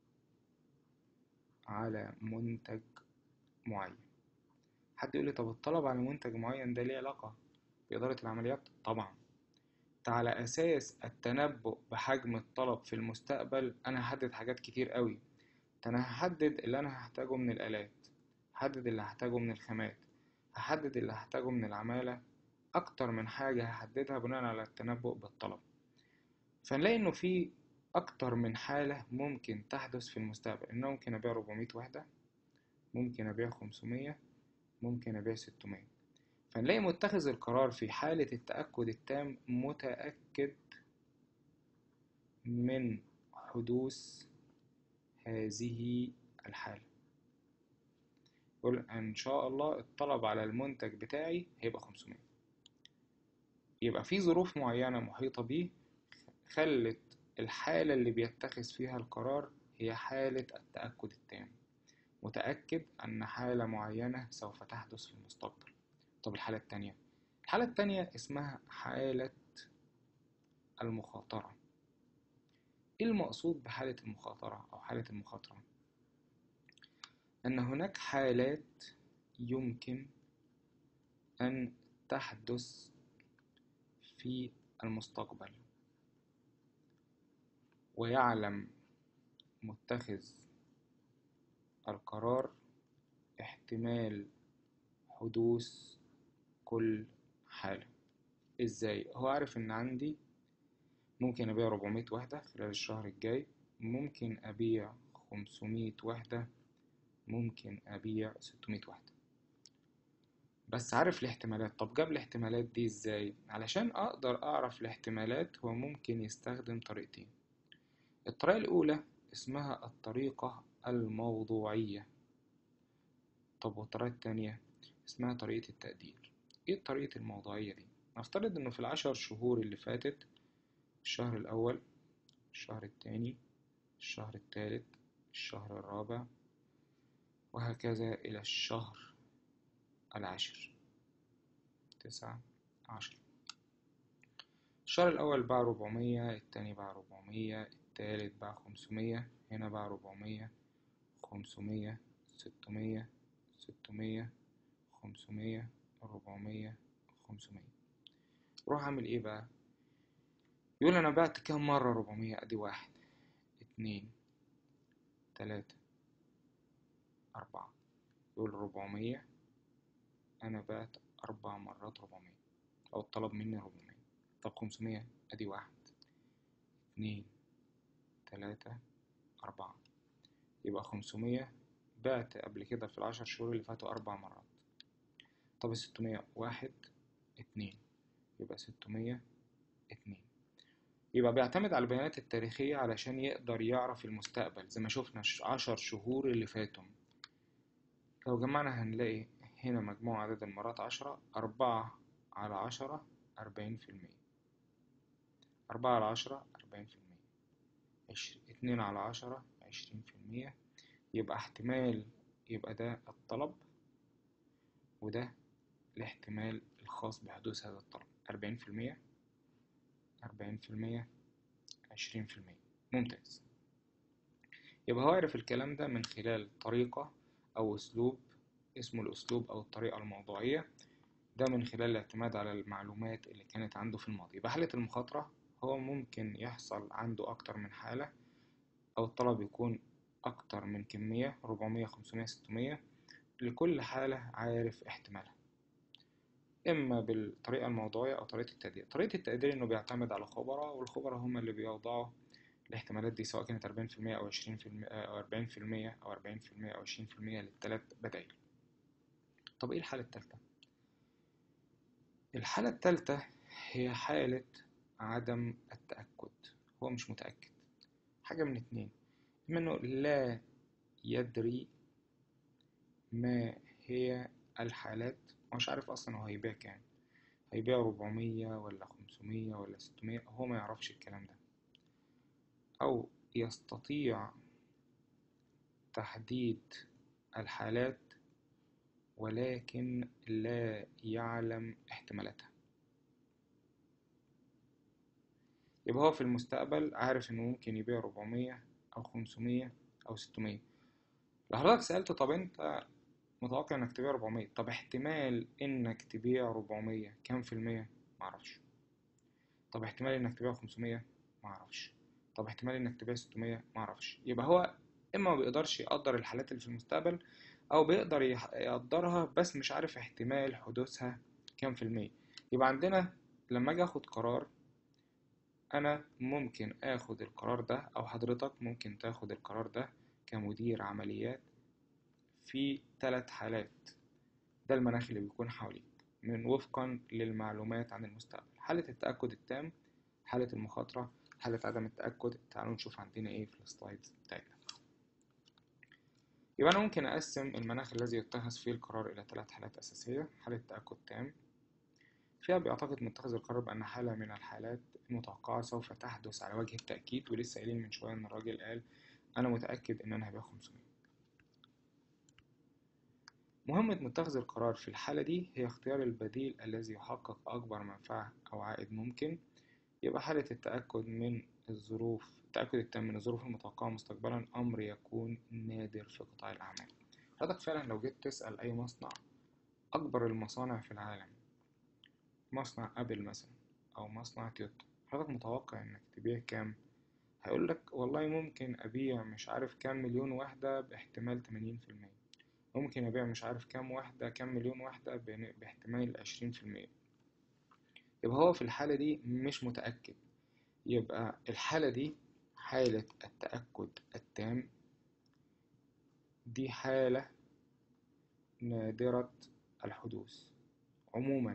على منتج معين حد يقول لي طب الطلب على منتج معين ده ليه علاقة بإدارة العمليات طبعا ده على أساس التنبؤ بحجم الطلب في المستقبل أنا هحدد حاجات كتير قوي ده أنا هحدد اللي أنا هحتاجه من الآلات هحدد اللي هحتاجه من الخامات هحدد اللي هحتاجه من العمالة أكتر من حاجة هحددها بناء على التنبؤ بالطلب فنلاقي إنه في أكتر من حالة ممكن تحدث في المستقبل إن ممكن أبيع 400 وحدة ممكن أبيع 500 ممكن أبيع 600 فنلاقي متخذ القرار في حالة التأكد التام متأكد من حدوث هذه الحالة يقول إن شاء الله الطلب على المنتج بتاعي هيبقى 500 يبقى في ظروف معينة محيطة بيه خلت الحالة اللي بيتخذ فيها القرار هي حالة التأكد التام متأكد أن حالة معينة سوف تحدث في المستقبل طب الحالة التانية الحالة التانية اسمها حالة المخاطرة إيه المقصود بحالة المخاطرة أو حالة المخاطرة أن هناك حالات يمكن أن تحدث في المستقبل ويعلم متخذ القرار احتمال حدوث كل حالة ازاي هو عارف ان عندي ممكن ابيع 400 وحدة خلال الشهر الجاي ممكن ابيع 500 وحدة ممكن ابيع 600 وحدة بس عارف الاحتمالات طب جاب الاحتمالات دي ازاي علشان اقدر اعرف الاحتمالات هو ممكن يستخدم طريقتين الطريقة الاولى اسمها الطريقة الموضوعية طب والطريقة التانية اسمها طريقة التقدير ايه الطريقة الموضوعية دي نفترض انه في العشر شهور اللي فاتت الشهر الاول الشهر التاني الشهر التالت الشهر الرابع وهكذا الى الشهر العاشر تسعة عشر الشهر الأول باع ربعمية التاني باع ربعمية التالت باع خمسمية هنا باع ربعمية خمسمية ستمية ستمية خمسمية ربعمية خمسمية روح أعمل إيه بقى يقول أنا بعت كام مرة ربعمية أدي واحد اتنين تلاتة أربعة يقول ربعمية أنا بعت أربع مرات ربعمية أو الطلب مني ربعمية طب خمسمية أدي واحد اتنين تلاتة أربعة يبقى خمسمية بعت قبل كده في العشر شهور اللي فاتوا أربع مرات طب ستمية واحد اتنين يبقى ستمية اتنين يبقى بيعتمد على البيانات التاريخية علشان يقدر يعرف المستقبل زي ما شفنا عشر شهور اللي فاتوا لو جمعنا هنلاقي هنا مجموع عدد المرات عشرة أربعة على عشرة أربعين في المية أربعة على عشرة أربعين في المية عش... اتنين على عشرة عشرين في المية يبقى احتمال يبقى ده الطلب وده الاحتمال الخاص بحدوث هذا الطلب أربعين في المية أربعين في المية عشرين في المية ممتاز يبقى هو عرف الكلام ده من خلال طريقة أو أسلوب اسمه الأسلوب أو الطريقة الموضوعية ده من خلال الاعتماد على المعلومات اللي كانت عنده في الماضي يبقى حالة المخاطرة هو ممكن يحصل عنده أكتر من حالة أو الطلب يكون أكتر من كمية ربعمية خمسمية ستمية لكل حالة عارف احتمالها إما بالطريقة الموضوعية أو طريقة التقدير طريقة التقدير إنه بيعتمد على خبراء والخبراء هم اللي بيوضعوا الاحتمالات دي سواء كانت أربعين في المية أو عشرين في المية أو أربعين في المية أو أربعين في المية أو عشرين في المية للتلات بدايل طب إيه الحالة التالتة؟ الحالة التالتة هي حالة عدم التأكد هو مش متأكد حاجة من اتنين إما إنه لا يدري ما هي الحالات مش عارف أصلا هو هيبيع كام هيبيع 400 ولا 500 ولا 600 هو ما يعرفش الكلام ده أو يستطيع تحديد الحالات ولكن لا يعلم احتمالاتها يبقى هو في المستقبل عارف إنه ممكن يبيع 400 أو 500 أو 600 لو حضرتك سألته طب أنت متوقع إنك تبيع 400 طب احتمال إنك تبيع 400 كام في المية؟ معرفش طب احتمال إنك تبيع 500 معرفش طب احتمال إنك تبيع 600 معرفش يبقى هو إما ما بيقدرش يقدر الحالات اللي في المستقبل أو بيقدر يح- يقدرها بس مش عارف احتمال حدوثها كام في المية يبقى عندنا لما أجي أخد قرار أنا ممكن آخد القرار ده أو حضرتك ممكن تاخد القرار ده كمدير عمليات في ثلاث حالات ده المناخ اللي بيكون حواليك من وفقا للمعلومات عن المستقبل حالة التأكد التام حالة المخاطرة حالة عدم التأكد تعالوا نشوف عندنا ايه في السلايدز بتاعتنا يبقى أنا ممكن أقسم المناخ الذي يتخذ فيه القرار إلى ثلاث حالات أساسية حالة تأكد تام فيها بيعتقد متخذ القرار بأن حالة من الحالات المتوقعة سوف تحدث على وجه التأكيد ولسه قايلين من شوية إن الراجل قال أنا متأكد إن أنا هبيع 500 مهمة متخذ القرار في الحالة دي هي اختيار البديل الذي يحقق أكبر منفعة أو عائد ممكن يبقى حالة التأكد من الظروف التأكد التام من الظروف المتوقعة مستقبلا أمر يكون نادر في قطاع الأعمال حضرتك فعلا لو جيت تسأل أي مصنع أكبر المصانع في العالم مصنع أبل مثلا أو مصنع تويوتا حضرتك متوقع إنك تبيع كام؟ هيقولك والله ممكن أبيع مش عارف كام مليون وحدة باحتمال 80% ممكن أبيع مش عارف كام واحدة كام مليون واحدة بن- باحتمال 20% يبقى هو في الحالة دي مش متأكد يبقى الحالة دي حالة التأكد التام دي حالة نادرة الحدوث عموما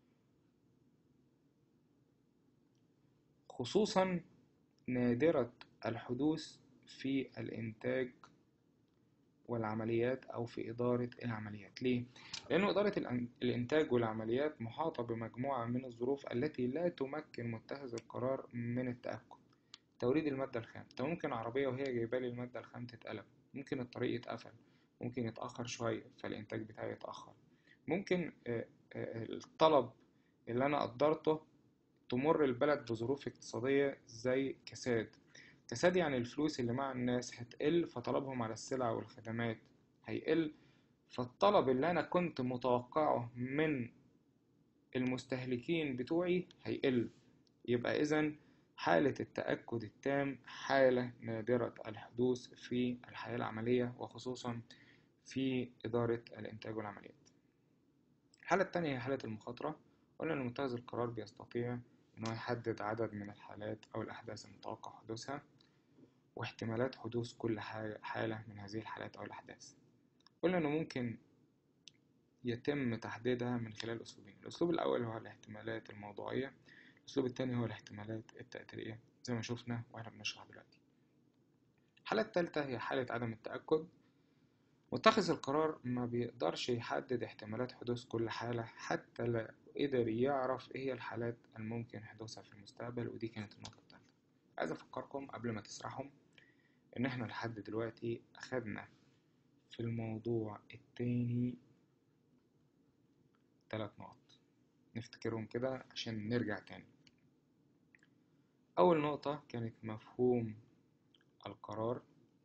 خصوصا نادرة الحدوث في الإنتاج والعمليات أو في إدارة العمليات ليه؟ لأن إدارة الأن- الإنتاج والعمليات محاطة بمجموعة من الظروف التي لا تمكن متخذ القرار من التأكد توريد المادة الخام أنت ممكن عربية وهي جايبة لي المادة الخام تتقلب ممكن الطريق يتقفل ممكن يتأخر شوية فالإنتاج بتاعي يتأخر ممكن آه، آه، الطلب اللي أنا قدرته تمر البلد بظروف اقتصادية زي كساد كساد يعني الفلوس اللي مع الناس هتقل فطلبهم على السلع والخدمات هيقل فالطلب اللي أنا كنت متوقعه من المستهلكين بتوعي هيقل يبقى إذن حالة التأكد التام حالة نادرة الحدوث في الحياة العملية وخصوصا في إدارة الإنتاج والعمليات الحالة التانية هي حالة المخاطرة قلنا إن متخذ القرار بيستطيع إنه يحدد عدد من الحالات أو الأحداث المتوقع حدوثها واحتمالات حدوث كل حا- حالة من هذه الحالات أو الأحداث قلنا إنه ممكن يتم تحديدها من خلال أسلوبين الأسلوب الأول هو الاحتمالات الموضوعية الأسلوب التاني هو الاحتمالات التأثيرية زي ما شفنا وإحنا بنشرح دلوقتي الحالة التالتة هي حالة عدم التأكد متخذ القرار ما بيقدرش يحدد احتمالات حدوث كل حالة حتى لو قدر يعرف ايه هي الحالات الممكن حدوثها في المستقبل ودي كانت النقطة التالتة عايز أفكركم قبل ما تسرحوا إن احنا لحد دلوقتي أخدنا في الموضوع التاني تلات نقط نفتكرهم كده عشان نرجع تاني أول نقطة كانت مفهوم القرار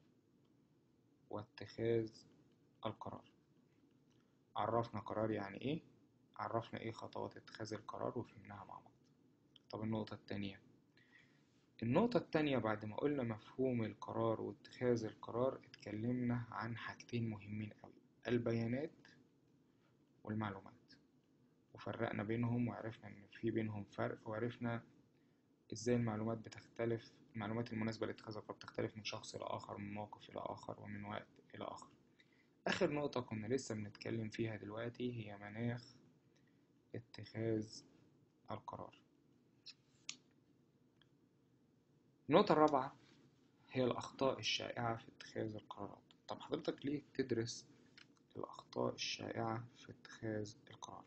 واتخاذ القرار عرفنا قرار يعني ايه عرفنا ايه خطوات اتخاذ القرار وفهمناها مع بعض طب النقطة التانية النقطة التانية بعد ما قلنا مفهوم القرار واتخاذ القرار اتكلمنا عن حاجتين مهمين قوي البيانات والمعلومات وفرقنا بينهم وعرفنا ان في بينهم فرق وعرفنا ازاي المعلومات بتختلف المعلومات المناسبة لاتخاذ القرار بتختلف من شخص إلى آخر من موقف إلى آخر ومن وقت إلى آخر آخر نقطة كنا لسه بنتكلم فيها دلوقتي هي مناخ اتخاذ القرار النقطة الرابعة هي الأخطاء الشائعة في اتخاذ القرارات طب حضرتك ليه تدرس الأخطاء الشائعة في اتخاذ القرار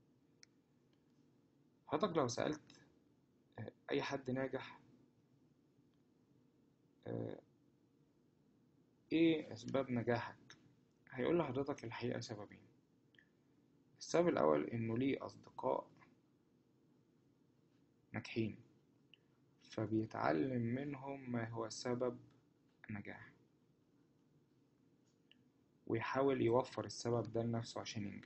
حضرتك لو سألت أي حد ناجح إيه أسباب نجاحك هيقول لحضرتك الحقيقة سببين السبب الأول إنه ليه أصدقاء ناجحين فبيتعلم منهم ما هو سبب النجاح ويحاول يوفر السبب ده لنفسه عشان ينجح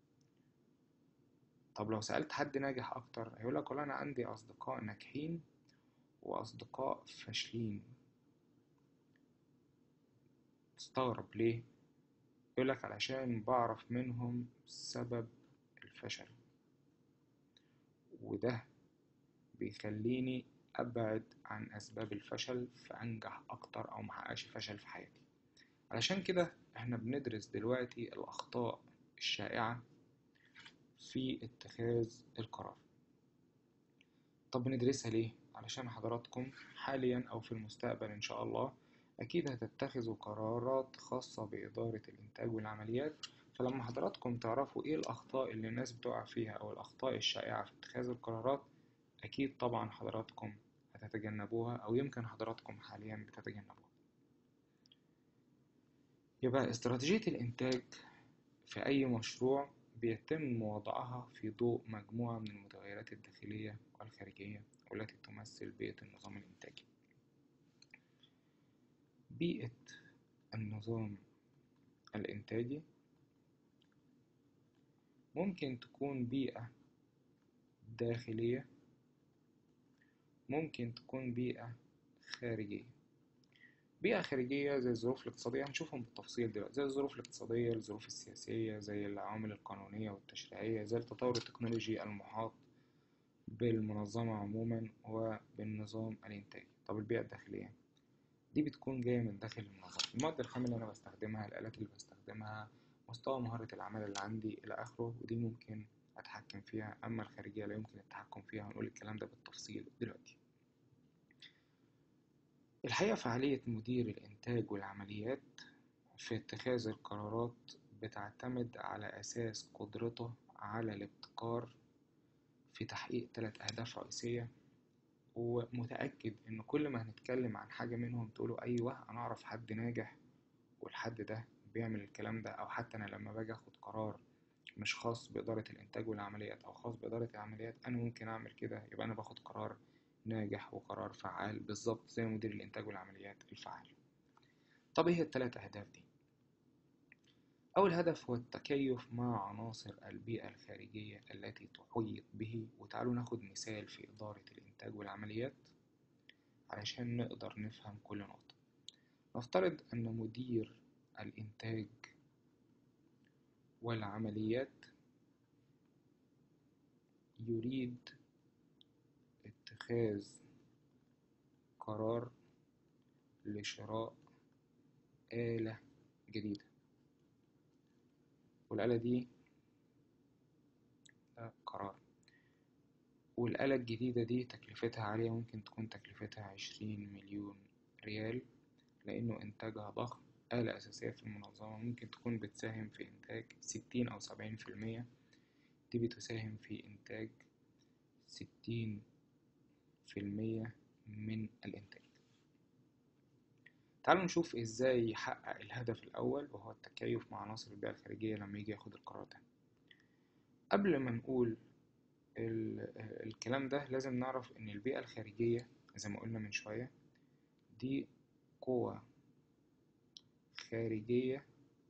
طب لو سألت حد ناجح أكتر هيقولك والله أنا عندي أصدقاء ناجحين وأصدقاء فاشلين تستغرب ليه؟ يقولك علشان بعرف منهم سبب الفشل وده بيخليني أبعد عن أسباب الفشل فأنجح أكتر أو محققش فشل في حياتي علشان كده احنا بندرس دلوقتي الأخطاء الشائعة في اتخاذ القرار طب بندرسها ليه؟ علشان حضراتكم حاليا أو في المستقبل إن شاء الله أكيد هتتخذوا قرارات خاصة بإدارة الإنتاج والعمليات فلما حضراتكم تعرفوا إيه الأخطاء اللي الناس بتقع فيها أو الأخطاء الشائعة في اتخاذ القرارات أكيد طبعا حضراتكم هتتجنبوها أو يمكن حضراتكم حاليا بتتجنبوها يبقى استراتيجية الإنتاج في أي مشروع بيتم وضعها في ضوء مجموعة من المتغيرات الداخلية والخارجية والتي تمثل بيئة النظام الإنتاجي بيئة النظام الإنتاجي ممكن تكون بيئة داخلية ممكن تكون بيئة خارجية بيئة خارجية زي الظروف الاقتصادية هنشوفهم بالتفصيل دلوقتي زي الظروف الاقتصادية الظروف السياسية زي العوامل القانونية والتشريعية زي التطور التكنولوجي المحاط بالمنظمة عموما وبالنظام الإنتاجي طب البيئة الداخلية دي بتكون جاية من داخل المنظمة المواد الخام اللي أنا بستخدمها الآلات اللي بستخدمها مستوى مهارة العمل اللي عندي إلى آخره ودي ممكن أتحكم فيها أما الخارجية لا يمكن التحكم فيها هنقول الكلام ده بالتفصيل دلوقتي الحقيقة فعالية مدير الإنتاج والعمليات في اتخاذ القرارات بتعتمد على أساس قدرته على الابتكار في تحقيق ثلاث أهداف رئيسية ومتأكد إن كل ما هنتكلم عن حاجة منهم تقولوا أيوه أنا أعرف حد ناجح والحد ده بيعمل الكلام ده أو حتى أنا لما باجي أخد قرار مش خاص بإدارة الإنتاج والعمليات أو خاص بإدارة العمليات أنا ممكن أعمل كده يبقى أنا باخد قرار ناجح وقرار فعال بالظبط زي مدير الإنتاج والعمليات الفعال طب إيه التلات أهداف دي؟ أول هدف هو التكيف مع عناصر البيئة الخارجية التي تحيط به وتعالوا ناخد مثال في إدارة الإنتاج والعمليات علشان نقدر نفهم كل نقطة نفترض أن مدير الإنتاج والعمليات يريد اتخاذ قرار لشراء آلة جديدة والآلة دي ده قرار والآلة الجديدة دي تكلفتها عالية ممكن تكون تكلفتها عشرين مليون ريال لأنه إنتاجها ضخم آلة أساسية في المنظمة ممكن تكون بتساهم في إنتاج ستين أو سبعين في المية دي بتساهم في إنتاج ستين في المية من الإنتاج تعالوا نشوف إزاي يحقق الهدف الأول وهو التكيف مع عناصر البيئة الخارجية لما يجي ياخد القرار ده قبل ما نقول الكلام ده لازم نعرف إن البيئة الخارجية زي ما قلنا من شوية دي قوة خارجية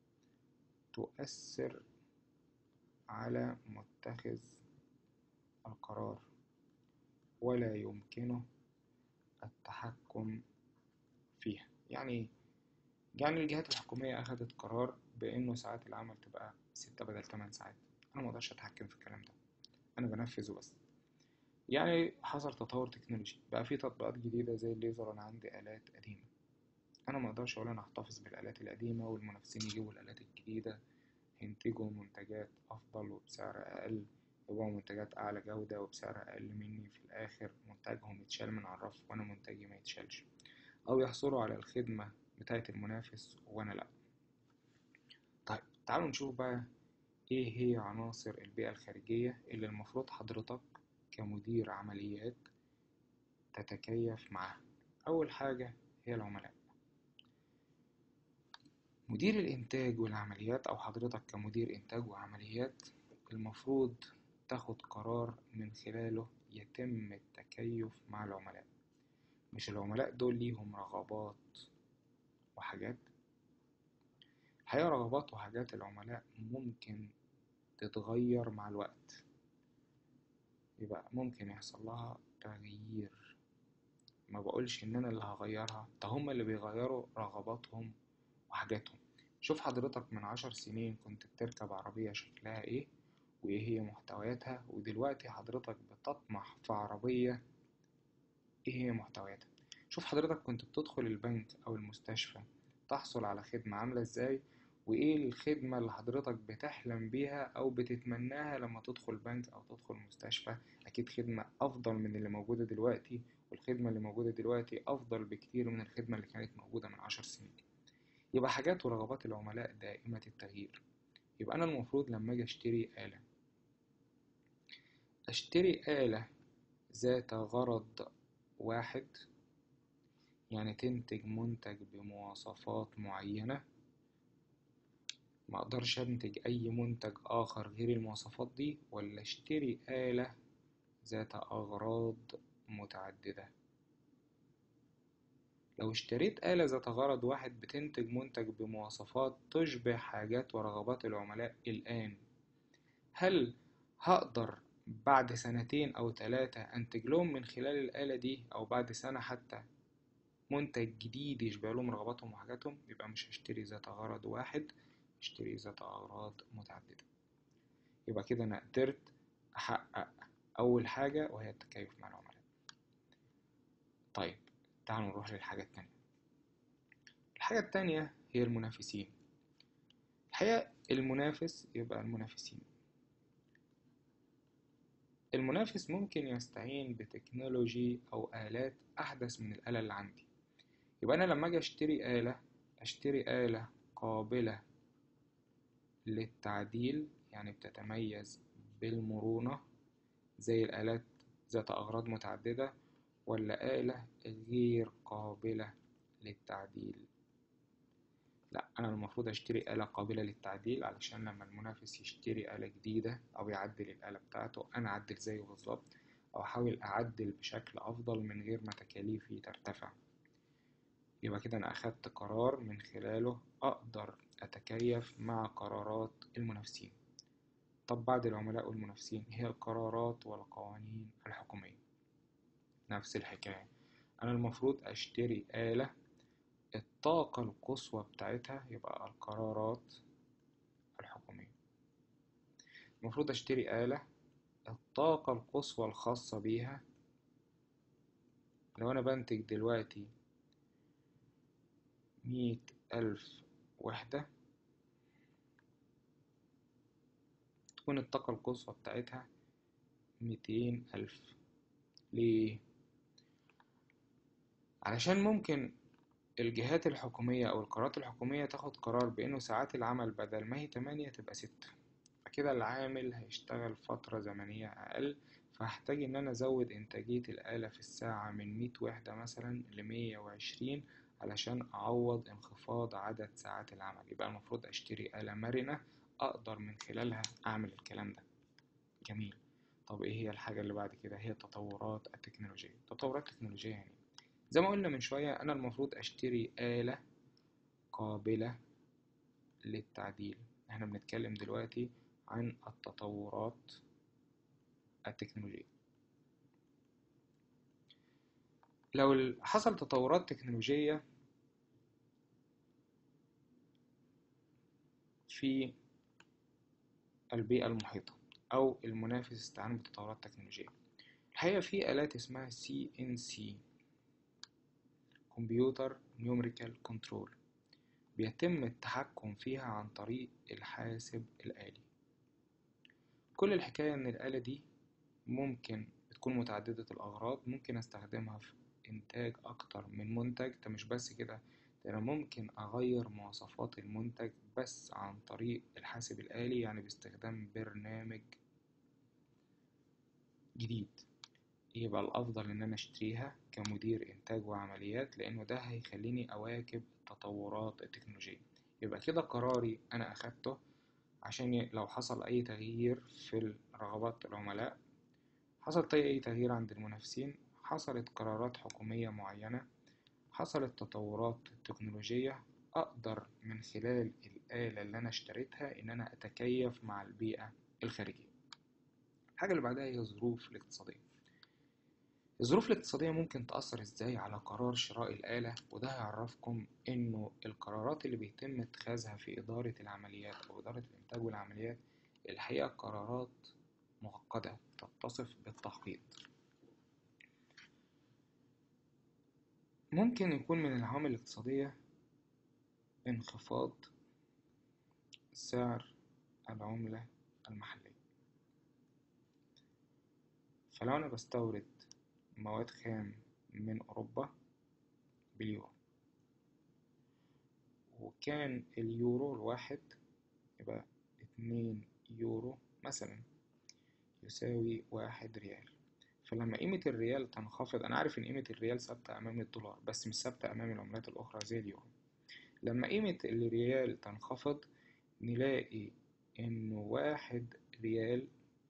تؤثر على متخذ القرار ولا يمكنه التحكم فيها يعني يعني الجهات الحكومية أخدت قرار بإنه ساعات العمل تبقى ستة بدل تمن ساعات أنا مقدرش أتحكم في الكلام ده أنا بنفذه بس يعني حصل تطور تكنولوجي بقى في تطبيقات جديدة زي الليزر أنا عندي آلات قديمة أنا مقدرش أقول أنا هحتفظ بالآلات القديمة والمنافسين يجيبوا الآلات الجديدة ينتجوا منتجات أفضل وبسعر أقل يبقوا منتجات أعلى جودة وبسعر أقل مني في الآخر منتجهم يتشال من على الرف وأنا منتجي ما يتشالش أو يحصلوا على الخدمة بتاعة المنافس وأنا لأ طيب تعالوا نشوف بقى إيه هي عناصر البيئة الخارجية اللي المفروض حضرتك كمدير عمليات تتكيف معاها أول حاجة هي العملاء مدير الإنتاج والعمليات أو حضرتك كمدير إنتاج وعمليات المفروض تاخد قرار من خلاله يتم التكيف مع العملاء مش العملاء دول ليهم رغبات وحاجات الحقيقة رغبات وحاجات العملاء ممكن تتغير مع الوقت يبقى ممكن يحصل لها تغيير ما بقولش ان انا اللي هغيرها ده هما اللي بيغيروا رغباتهم وحاجاتهم شوف حضرتك من عشر سنين كنت بتركب عربية شكلها ايه وايه هي محتوياتها ودلوقتي حضرتك بتطمح في عربية ايه هي محتوياتها شوف حضرتك كنت بتدخل البنك او المستشفى تحصل على خدمة عاملة ازاي وايه الخدمة اللي حضرتك بتحلم بيها او بتتمناها لما تدخل بنك او تدخل مستشفى اكيد خدمة افضل من اللي موجودة دلوقتي والخدمة اللي موجودة دلوقتي افضل بكتير من الخدمة اللي كانت موجودة من عشر سنين يبقى حاجات ورغبات العملاء دائمة التغيير يبقى انا المفروض لما اجي اشتري آلة اشتري آلة ذات غرض واحد يعني تنتج منتج بمواصفات معينة ما اقدرش انتج اي منتج اخر غير المواصفات دي ولا اشتري آلة ذات اغراض متعددة لو اشتريت آلة ذات غرض واحد بتنتج منتج بمواصفات تشبه حاجات ورغبات العملاء الآن هل هقدر بعد سنتين أو ثلاثة أنتج لهم من خلال الآلة دي أو بعد سنة حتى منتج جديد يشبه لهم رغباتهم وحاجاتهم يبقى مش هشتري ذات غرض واحد اشتري ذات أغراض متعددة يبقى كده أنا قدرت أحقق أول حاجة وهي التكيف مع العملاء طيب تعالوا نروح للحاجة التانية الحاجة التانية هي المنافسين الحقيقة المنافس يبقى المنافسين المنافس ممكن يستعين بتكنولوجي أو آلات أحدث من الآلة اللي عندي يبقى أنا لما أجي أشتري آلة أشتري آلة قابلة للتعديل يعني بتتميز بالمرونة زي الآلات ذات أغراض متعددة ولا آلة غير قابلة للتعديل لا أنا المفروض أشتري آلة قابلة للتعديل علشان لما المنافس يشتري آلة جديدة أو يعدل الآلة بتاعته أنا أعدل زيه بالظبط أو أحاول أعدل بشكل أفضل من غير ما تكاليفي ترتفع يبقى كده أنا أخدت قرار من خلاله أقدر أتكيف مع قرارات المنافسين طب بعد العملاء والمنافسين هي القرارات والقوانين الحكومية نفس الحكاية أنا المفروض أشتري آلة الطاقة القصوى بتاعتها يبقى القرارات الحكومية المفروض أشتري آلة الطاقة القصوى الخاصة بيها لو أنا بنتج دلوقتي مية ألف وحدة تكون الطاقة القصوى بتاعتها ميتين ألف ليه؟ علشان ممكن الجهات الحكومية أو القرارات الحكومية تاخد قرار بإنه ساعات العمل بدل ما هي تمانية تبقى ستة فكده العامل هيشتغل فترة زمنية أقل فهحتاج إن أنا أزود إنتاجية الآلة في الساعة من مية وحدة مثلا لمية وعشرين علشان أعوض انخفاض عدد ساعات العمل يبقى المفروض أشتري آلة مرنة أقدر من خلالها أعمل الكلام ده جميل طب إيه هي الحاجة اللي بعد كده هي التطورات التكنولوجية التطورات التكنولوجية يعني زي ما قلنا من شوية أنا المفروض أشتري آلة قابلة للتعديل احنا بنتكلم دلوقتي عن التطورات التكنولوجية لو حصل تطورات تكنولوجية في البيئة المحيطة أو المنافس استعان بتطورات تكنولوجية الحقيقة في آلات اسمها CNC كمبيوتر نيومريكال كنترول بيتم التحكم فيها عن طريق الحاسب الآلي كل الحكاية إن الآلة دي ممكن بتكون متعددة الأغراض ممكن أستخدمها في إنتاج أكتر من منتج ده مش بس كده ده أنا ممكن أغير مواصفات المنتج بس عن طريق الحاسب الآلي يعني باستخدام برنامج جديد يبقى الأفضل إن أنا أشتريها كمدير إنتاج وعمليات لأنه ده هيخليني أواكب التطورات التكنولوجية يبقى كده قراري أنا أخدته عشان لو حصل أي تغيير في رغبات العملاء حصل أي تغيير عند المنافسين حصلت قرارات حكومية معينة حصلت تطورات تكنولوجية أقدر من خلال الآلة اللي أنا اشتريتها إن أنا أتكيف مع البيئة الخارجية الحاجة اللي بعدها هي الظروف الاقتصادية الظروف الاقتصادية ممكن تأثر ازاي على قرار شراء الآلة وده هيعرفكم انه القرارات اللي بيتم اتخاذها في إدارة العمليات أو إدارة الإنتاج والعمليات الحقيقة قرارات معقدة تتصف بالتخطيط ممكن يكون من العوامل الاقتصادية انخفاض سعر العملة المحلية فلو أنا بستورد مواد خام من أوروبا باليورو وكان اليورو الواحد يبقى اتنين يورو مثلا يساوي واحد ريال فلما قيمة الريال تنخفض أنا عارف إن قيمة الريال ثابتة أمام الدولار بس مش ثابتة أمام العملات الأخرى زي اليورو لما قيمة الريال تنخفض نلاقي إنه واحد ريال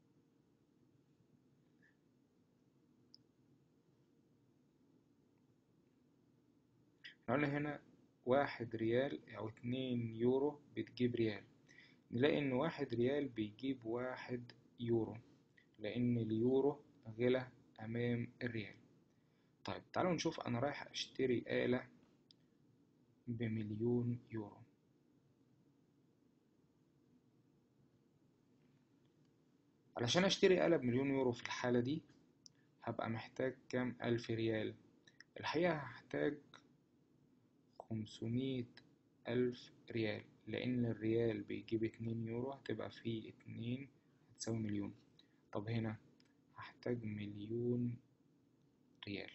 قلنا هنا واحد ريال أو اتنين يورو بتجيب ريال نلاقي إن واحد ريال بيجيب واحد يورو لأن اليورو غلى أمام الريال طيب تعالوا نشوف أنا رايح أشتري آلة بمليون يورو علشان أشتري آلة بمليون يورو في الحالة دي هبقى محتاج كام ألف ريال الحقيقة هحتاج خمسمية ألف ريال لأن الريال بيجيب اتنين يورو هتبقى فيه اتنين هتساوي مليون طب هنا هحتاج مليون ريال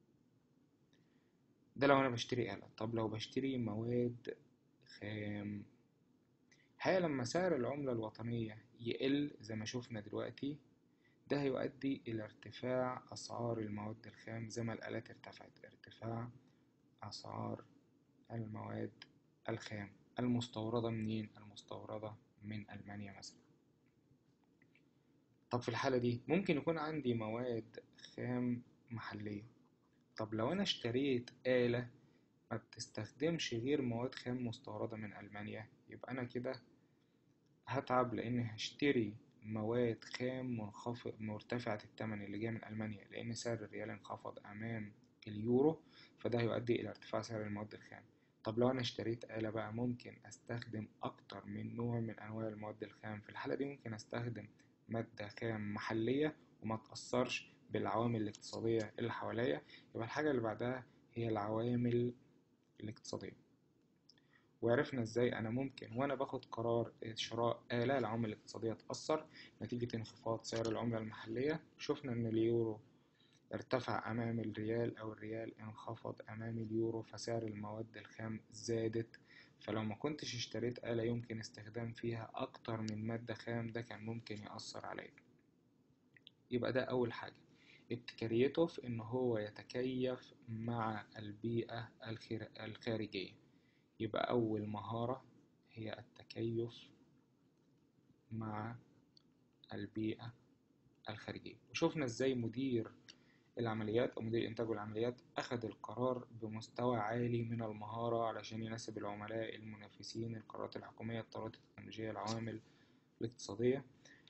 ده لو أنا بشتري آلة طب لو بشتري مواد خام الحقيقة لما سعر العملة الوطنية يقل زي ما شوفنا دلوقتي ده هيؤدي إلى ارتفاع أسعار المواد الخام زي ما الآلات ارتفعت ارتفاع أسعار المواد الخام المستوردة منين؟ المستوردة من ألمانيا مثلا طب في الحالة دي ممكن يكون عندي مواد خام محلية طب لو أنا اشتريت آلة ما بتستخدمش غير مواد خام مستوردة من ألمانيا يبقى أنا كده هتعب لأني هشتري مواد خام منخفض مرتفعة الثمن اللي جاية من ألمانيا لأن سعر الريال انخفض أمام اليورو فده هيؤدي إلى ارتفاع سعر المواد الخام طب لو أنا اشتريت آلة بقى ممكن أستخدم أكتر من نوع من أنواع المواد الخام في الحالة دي ممكن أستخدم مادة خام محلية وما تأثرش بالعوامل الاقتصادية اللي حواليا يبقى الحاجة اللي بعدها هي العوامل الاقتصادية وعرفنا ازاي انا ممكن وانا باخد قرار شراء آلة العوامل الاقتصادية تأثر نتيجة انخفاض سعر العملة المحلية شفنا ان اليورو ارتفع أمام الريال أو الريال انخفض أمام اليورو فسعر المواد الخام زادت فلو ما كنتش اشتريت آلة يمكن استخدام فيها أكتر من مادة خام ده كان ممكن يأثر عليا يبقى ده أول حاجة ابتكاريته في إن هو يتكيف مع البيئة الخارجية يبقى أول مهارة هي التكيف مع البيئة الخارجية وشوفنا ازاي مدير العمليات أو مدير الإنتاج والعمليات أخذ القرار بمستوى عالي من المهارة علشان يناسب العملاء المنافسين القرارات الحكومية القرارات التكنولوجية العوامل الاقتصادية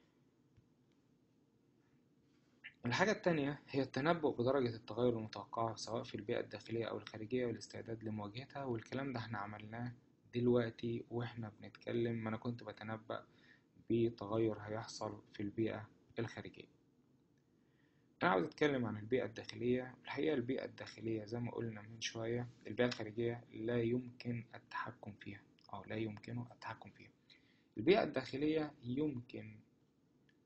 الحاجة التانية هي التنبؤ بدرجة التغير المتوقعة سواء في البيئة الداخلية أو الخارجية والاستعداد لمواجهتها والكلام ده احنا عملناه دلوقتي واحنا بنتكلم ما أنا كنت بتنبأ بتغير هيحصل في البيئة الخارجية أنا عاوز أتكلم عن البيئة الداخلية الحقيقة البيئة الداخلية زي ما قلنا من شوية البيئة الخارجية لا يمكن التحكم فيها أو لا يمكنه التحكم فيها البيئة الداخلية يمكن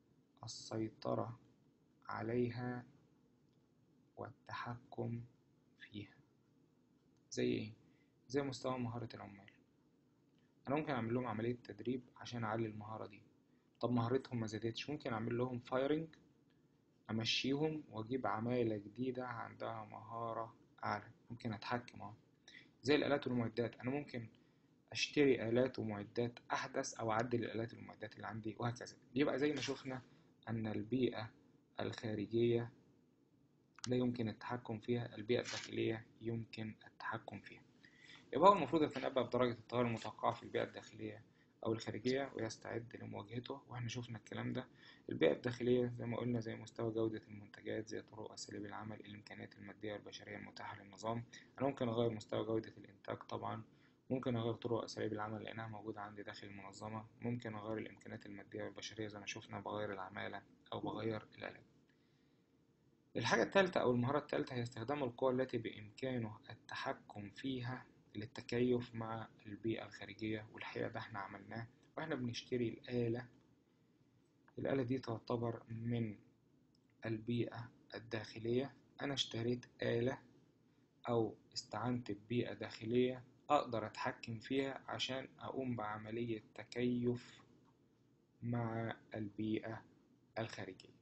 السيطرة عليها والتحكم فيها زي ايه زي مستوى مهارة العمال انا ممكن اعمل لهم عملية تدريب عشان اعلي المهارة دي طب مهارتهم ما زادتش ممكن اعمل لهم فايرنج امشيهم واجيب عمالة جديدة عندها مهارة اعلى ممكن اتحكم اهو زي الالات والمعدات انا ممكن اشتري الات ومعدات احدث او اعدل الالات والمعدات اللي عندي وهكذا يبقى زي ما شفنا ان البيئة الخارجية لا يمكن التحكم فيها البيئة الداخلية يمكن التحكم فيها يبقى هو المفروض يتنبأ بدرجة التغير المتوقعة في البيئة الداخلية أو الخارجية ويستعد لمواجهته وإحنا شفنا الكلام ده البيئة الداخلية زي ما قلنا زي مستوى جودة المنتجات زي طرق أساليب العمل الإمكانيات المادية والبشرية المتاحة للنظام أنا ممكن أغير مستوى جودة الإنتاج طبعا ممكن أغير طرق أساليب العمل لأنها موجودة عندي داخل المنظمة ممكن أغير الإمكانيات المادية والبشرية زي ما شفنا بغير العمالة أو بغير الآلات الحاجة الثالثة أو المهارة الثالثة هي استخدام القوى التي بإمكانه التحكم فيها للتكيف مع البيئة الخارجية والحقيقة ده احنا عملناه واحنا بنشتري الآلة الآلة دي تعتبر من البيئة الداخلية أنا اشتريت آلة أو استعنت ببيئة داخلية أقدر أتحكم فيها عشان أقوم بعملية تكيف مع البيئة الخارجية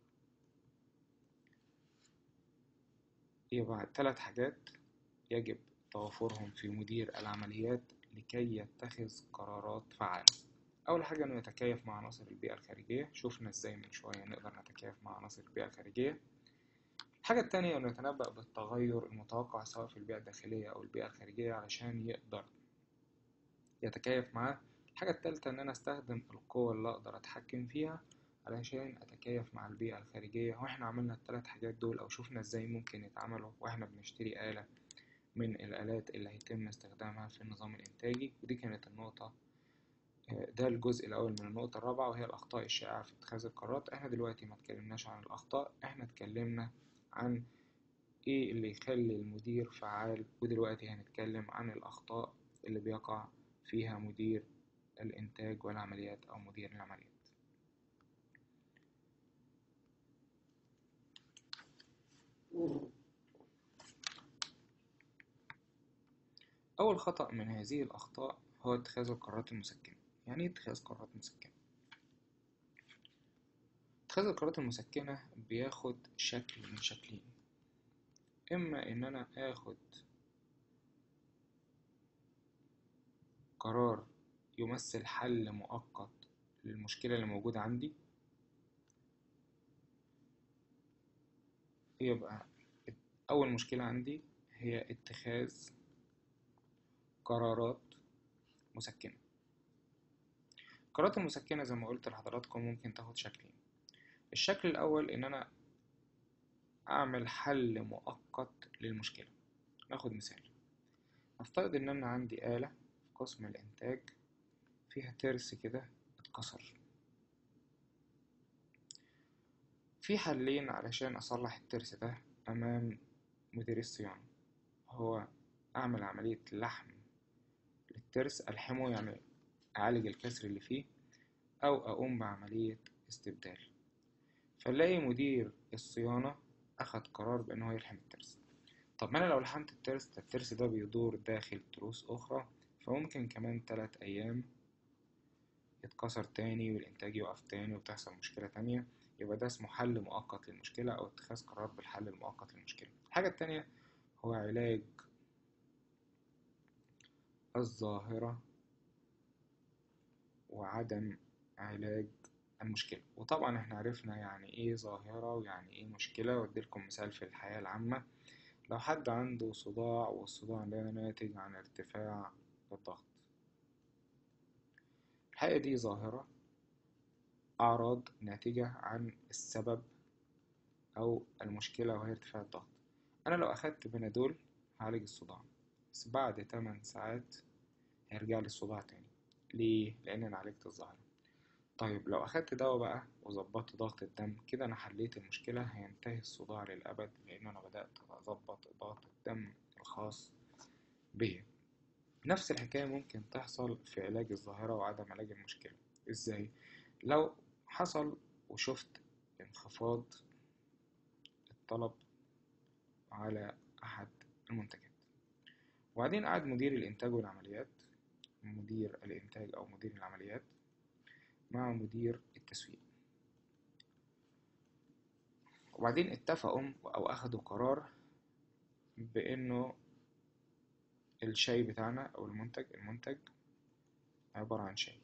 يبقى ثلاث حاجات يجب توافرهم في مدير العمليات لكي يتخذ قرارات فعالة أول حاجة إنه يتكيف مع عناصر البيئة الخارجية شوفنا إزاي من شوية نقدر نتكيف مع عناصر البيئة الخارجية الحاجة التانية إنه يتنبأ بالتغير المتوقع سواء في البيئة الداخلية أو البيئة الخارجية علشان يقدر يتكيف معاه الحاجة التالتة إن أنا أستخدم القوة اللي أقدر أتحكم فيها علشان أتكيف مع البيئة الخارجية وإحنا عملنا التلات حاجات دول أو شوفنا إزاي ممكن يتعملوا وإحنا بنشتري آلة من الآلات اللي هيتم استخدامها في النظام الإنتاجي ودي كانت النقطة ده الجزء الأول من النقطة الرابعة وهي الأخطاء الشائعة في اتخاذ القرارات احنا دلوقتي ما اتكلمناش عن الأخطاء احنا اتكلمنا عن ايه اللي يخلي المدير فعال ودلوقتي هنتكلم عن الأخطاء اللي بيقع فيها مدير الإنتاج والعمليات أو مدير العمليات أول خطأ من هذه الأخطاء هو اتخاذ القرارات المسكنة يعني ايه اتخاذ قرارات مسكنة؟ اتخاذ القرارات المسكنة بياخد شكل من شكلين إما إن أنا آخد قرار يمثل حل مؤقت للمشكلة اللي موجودة عندي يبقى أول مشكلة عندي هي اتخاذ قرارات مسكنة القرارات المسكنة زي ما قلت لحضراتكم ممكن تاخد شكلين الشكل الأول إن أنا أعمل حل مؤقت للمشكلة ناخد مثال نفترض إن أنا عندي آلة في قسم الإنتاج فيها ترس كده اتكسر في حلين علشان أصلح الترس ده أمام مدير الصيانة هو أعمل عملية لحم للترس ألحمه يعني أعالج الكسر اللي فيه أو أقوم بعملية استبدال فنلاقي مدير الصيانة أخد قرار بأنه هو يلحم الترس طب ما أنا لو لحمت الترس الترس ده بيدور داخل تروس أخرى فممكن كمان تلات أيام يتكسر تاني والإنتاج يقف تاني وتحصل مشكلة تانية يبقى ده اسمه حل مؤقت للمشكلة أو اتخاذ قرار بالحل المؤقت للمشكلة الحاجة التانية هو علاج الظاهرة وعدم علاج المشكلة وطبعا احنا عرفنا يعني ايه ظاهرة ويعني ايه مشكلة واديلكم مثال في الحياة العامة لو حد عنده صداع والصداع ده ناتج عن ارتفاع الضغط الحقيقة دي ظاهرة أعراض ناتجة عن السبب أو المشكلة وهي ارتفاع الضغط أنا لو أخدت بنادول هعالج الصداع بس بعد 8 ساعات هيرجع لي الصداع تاني ليه؟ لأن أنا عالجت الظاهرة طيب لو أخدت دواء بقى وظبطت ضغط الدم كده أنا حليت المشكلة هينتهي الصداع للأبد لأن أنا بدأت أظبط ضغط الدم الخاص بيا نفس الحكاية ممكن تحصل في علاج الظاهرة وعدم علاج المشكلة إزاي؟ لو حصل وشفت انخفاض الطلب على أحد المنتجات وبعدين قعد مدير الإنتاج والعمليات مدير الإنتاج أو مدير العمليات مع مدير التسويق وبعدين اتفقوا أو أخدوا قرار بإنه الشاي بتاعنا أو المنتج المنتج عبارة عن شاي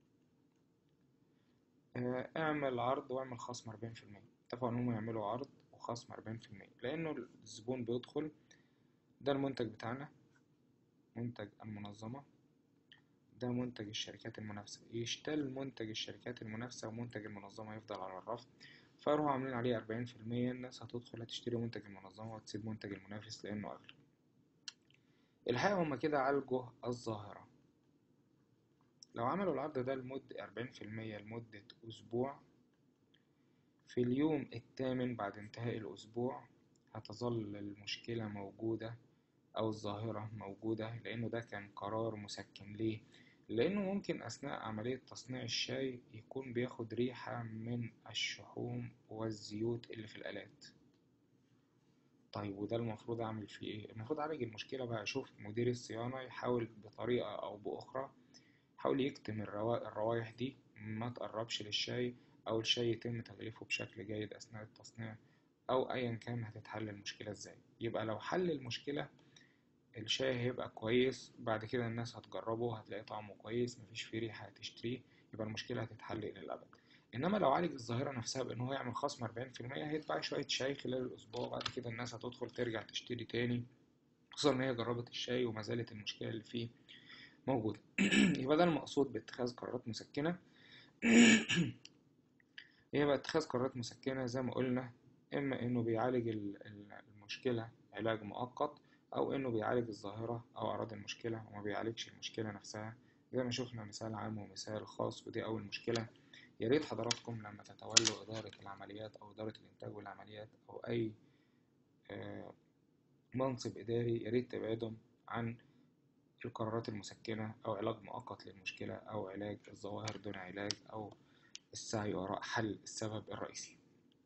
آه، اعمل عرض واعمل خصم أربعين في المية اتفقوا إنهم يعملوا عرض وخصم أربعين في المية لأنه الزبون بيدخل ده المنتج بتاعنا منتج المنظمة ده منتج الشركات المنافسة يشتل منتج الشركات المنافسة ومنتج المنظمة يفضل على الرف فيروحوا عاملين عليه أربعين في المية الناس هتدخل هتشتري منتج المنظمة وتسيب منتج المنافس لأنه أغلى الحقيقة هما كده عالجوا الظاهرة لو عملوا العرض ده لمدة أربعين في المية لمدة أسبوع في اليوم الثامن بعد انتهاء الأسبوع هتظل المشكلة موجودة أو الظاهرة موجودة لأنه ده كان قرار مسكن ليه؟ لأنه ممكن أثناء عملية تصنيع الشاي يكون بياخد ريحة من الشحوم والزيوت اللي في الآلات طيب وده المفروض أعمل فيه إيه؟ المفروض أعالج المشكلة بقى أشوف مدير الصيانة يحاول بطريقة أو بأخرى يحاول يكتم الروا... الروايح دي ما تقربش للشاي أو الشاي يتم تغليفه بشكل جيد أثناء التصنيع أو أيا كان هتتحل المشكلة إزاي يبقى لو حل المشكلة الشاي هيبقى كويس بعد كده الناس هتجربه هتلاقي طعمه كويس مفيش فيه ريحة هتشتريه يبقى المشكلة هتتحل للأبد إنما لو عالج الظاهرة نفسها بإن هو يعمل خصم أربعين في المية هيتباع شوية شاي خلال الأسبوع بعد كده الناس هتدخل ترجع تشتري تاني خصوصا إن هي جربت الشاي وما زالت المشكلة اللي فيه موجودة يبقى ده المقصود باتخاذ قرارات مسكنة يبقى اتخاذ قرارات مسكنة زي ما قلنا إما إنه بيعالج المشكلة علاج مؤقت أو إنه بيعالج الظاهرة أو أعراض المشكلة وما بيعالجش المشكلة نفسها زي ما شفنا مثال عام ومثال خاص ودي أول مشكلة يا ريت حضراتكم لما تتولوا إدارة العمليات أو إدارة الإنتاج والعمليات أو أي منصب إداري يا ريت تبعدوا عن القرارات المسكنة أو علاج مؤقت للمشكلة أو علاج الظواهر دون علاج أو السعي وراء حل السبب الرئيسي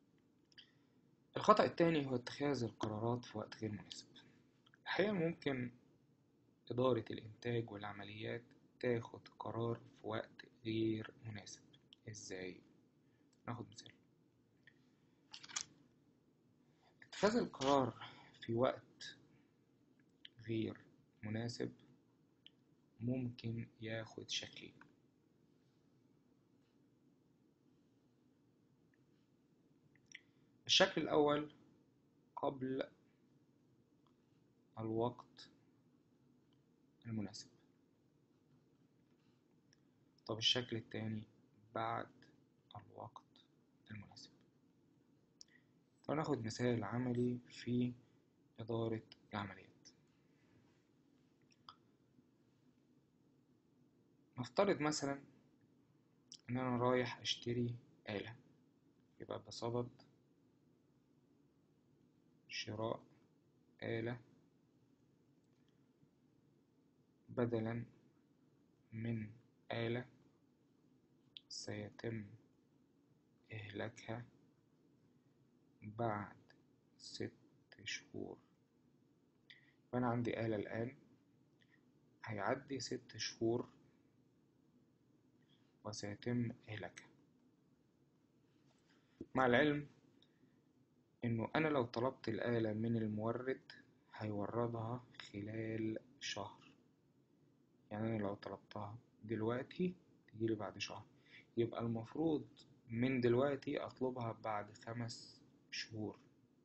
الخطأ الثاني هو اتخاذ القرارات في وقت غير مناسب الحقيقة ممكن إدارة الإنتاج والعمليات تاخد قرار في وقت غير مناسب إزاي؟ ناخد مثال اتخاذ القرار في وقت غير مناسب ممكن ياخد شكلين الشكل الأول قبل الوقت المناسب طب الشكل التاني بعد الوقت المناسب طب ناخد مثال عملي في إدارة العمليات نفترض مثلا إن أنا رايح أشتري آلة يبقى بصدد شراء آلة بدلا من آلة سيتم إهلاكها بعد ست شهور فأنا عندي آلة الآن هيعدي ست شهور وسيتم إهلاكها مع العلم إنه أنا لو طلبت الآلة من المورد هيوردها خلال شهر يعني أنا لو طلبتها دلوقتي تجيلي بعد شهر يبقى المفروض من دلوقتي أطلبها بعد خمس شهور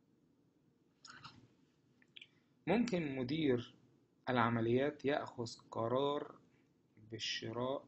ممكن مدير العمليات يأخذ قرار بالشراء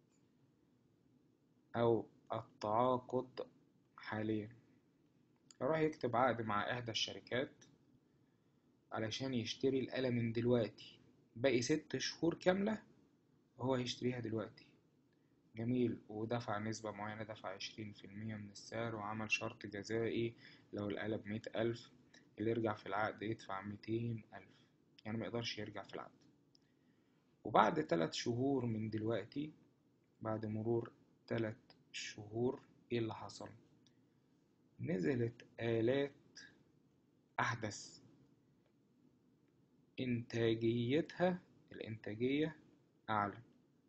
أو التعاقد حاليا راح يكتب عقد مع إحدى الشركات علشان يشتري الآلة من دلوقتي باقي ست شهور كاملة وهو هيشتريها دلوقتي جميل ودفع نسبة معينة دفع عشرين في المية من السعر وعمل شرط جزائي لو الآلة بمية ألف اللي يرجع في العقد يدفع ميتين ألف يعني ميقدرش يرجع في العقد وبعد تلات شهور من دلوقتي بعد مرور تلات شهور ايه اللي حصل نزلت آلات أحدث إنتاجيتها الإنتاجية أعلى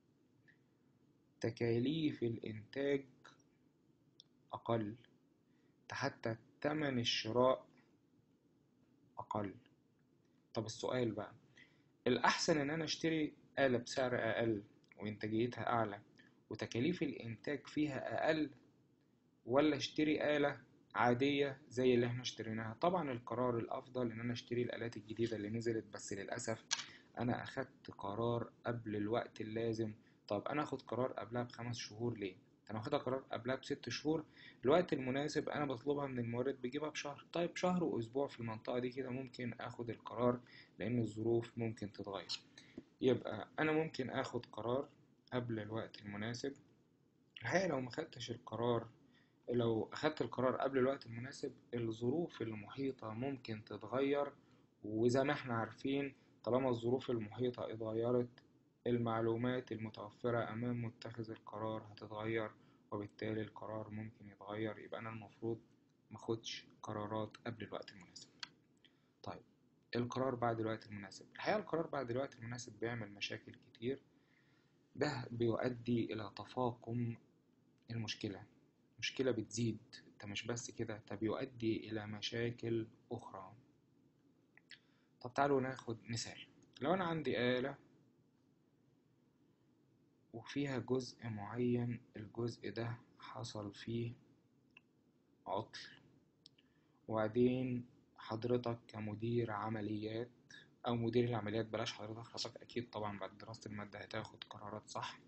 تكاليف الإنتاج أقل حتى تمن الشراء أقل طب السؤال بقى الأحسن إن أنا أشتري آلة بسعر أقل وإنتاجيتها أعلى وتكاليف الإنتاج فيها أقل ولا أشتري آلة عادية زي اللي احنا اشتريناها طبعا القرار الأفضل إن أنا أشتري الآلات الجديدة اللي نزلت بس للأسف أنا أخدت قرار قبل الوقت اللازم طب أنا أخد قرار قبلها بخمس شهور ليه؟ أنا واخدها قرار قبلها بست شهور الوقت المناسب أنا بطلبها من المورد بجيبها بشهر طيب شهر وأسبوع في المنطقة دي كده ممكن أخد القرار لأن الظروف ممكن تتغير يبقى أنا ممكن أخد قرار قبل الوقت المناسب الحقيقة لو ما خدتش القرار لو أخدت القرار قبل الوقت المناسب الظروف المحيطة ممكن تتغير وزي ما احنا عارفين طالما الظروف المحيطة اتغيرت المعلومات المتوفرة أمام متخذ القرار هتتغير وبالتالي القرار ممكن يتغير يبقى أنا المفروض ماخدش قرارات قبل الوقت المناسب طيب القرار بعد الوقت المناسب الحقيقة القرار بعد الوقت المناسب بيعمل مشاكل كتير ده بيؤدي إلى تفاقم المشكلة مشكلة بتزيد انت مش بس كده ده بيؤدي إلى مشاكل أخرى طب تعالوا ناخد مثال لو أنا عندي آلة وفيها جزء معين الجزء ده حصل فيه عطل وبعدين حضرتك كمدير عمليات أو مدير العمليات بلاش حضرتك حضرتك أكيد طبعا بعد دراسة المادة هتاخد قرارات صح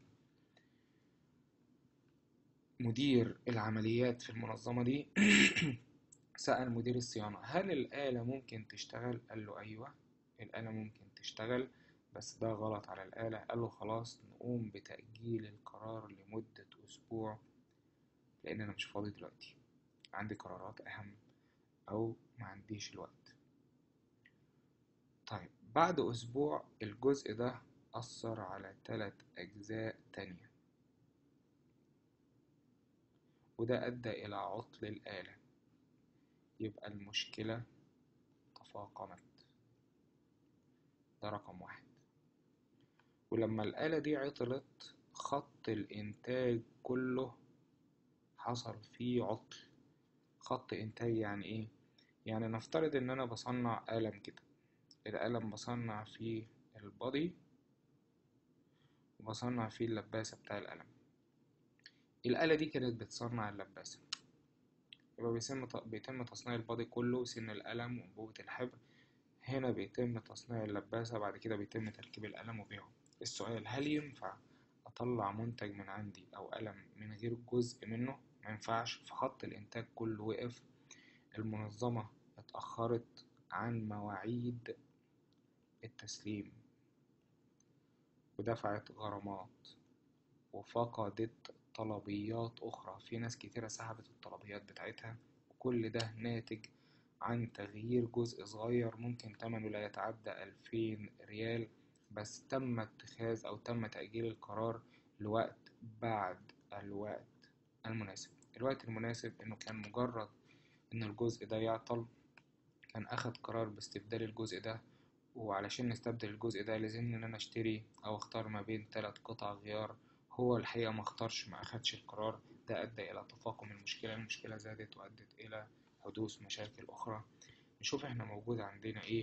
مدير العمليات في المنظمة دي سأل مدير الصيانة هل الآلة ممكن تشتغل؟ قال له أيوة الآلة ممكن تشتغل بس ده غلط على الآلة قال له خلاص نقوم بتأجيل القرار لمدة أسبوع لأن أنا مش فاضي دلوقتي عندي قرارات أهم أو ما عنديش الوقت طيب بعد أسبوع الجزء ده أثر على تلات أجزاء تانية وده أدى إلى عطل الآلة يبقى المشكلة تفاقمت ده رقم واحد ولما الآلة دي عطلت خط الإنتاج كله حصل فيه عطل خط إنتاج يعني إيه؟ يعني نفترض إن أنا بصنع قلم كده القلم بصنع فيه البادي وبصنع فيه اللباسة بتاع القلم الآلة دي كانت بتصنع اللباسة يبقى بيتم بيتم تصنيع البادي كله سن القلم وأنبوبة الحبر هنا بيتم تصنيع اللباسة بعد كده بيتم تركيب القلم وبيعه السؤال هل ينفع أطلع منتج من عندي أو قلم من غير جزء منه؟ مينفعش فخط الإنتاج كله وقف المنظمة اتأخرت عن مواعيد التسليم ودفعت غرامات وفقدت طلبيات أخرى في ناس كتيرة سحبت الطلبيات بتاعتها وكل ده ناتج عن تغيير جزء صغير ممكن تمنه لا يتعدى ألفين ريال بس تم اتخاذ أو تم تأجيل القرار لوقت بعد الوقت المناسب الوقت المناسب إنه كان مجرد إن الجزء ده يعطل كان أخد قرار باستبدال الجزء ده وعلشان نستبدل الجزء ده لازم إن أنا أشتري أو أختار ما بين تلات قطع غيار هو الحقيقة ما اختارش ما أخدش القرار ده أدى إلى تفاقم المشكلة المشكلة زادت وأدت إلى حدوث مشاكل أخرى نشوف إحنا موجود عندنا إيه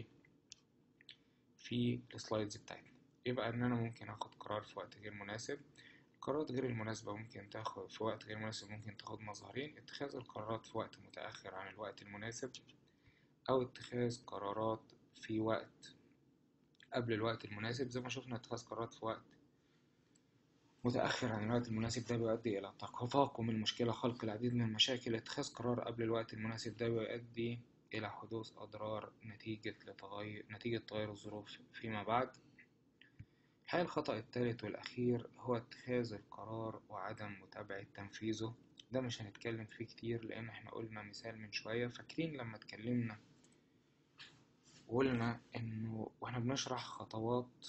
في السلايدز بتاعتنا يبقى إن أنا ممكن أخد قرار في وقت غير مناسب القرارات غير المناسبة ممكن تاخد في وقت غير مناسب ممكن تاخد مظهرين اتخاذ القرارات في وقت متأخر عن الوقت المناسب أو اتخاذ قرارات في وقت قبل الوقت المناسب زي ما شفنا اتخاذ قرارات في وقت متأخر عن الوقت المناسب ده بيؤدي إلى تفاقم المشكلة خلق العديد من المشاكل اتخاذ قرار قبل الوقت المناسب ده بيؤدي إلى حدوث أضرار نتيجة لتغير نتيجة تغير الظروف فيما بعد الحقيقة الخطأ الثالث والأخير هو اتخاذ القرار وعدم متابعة تنفيذه ده مش هنتكلم فيه كتير لأن احنا قلنا مثال من شوية فاكرين لما اتكلمنا وقلنا إنه واحنا بنشرح خطوات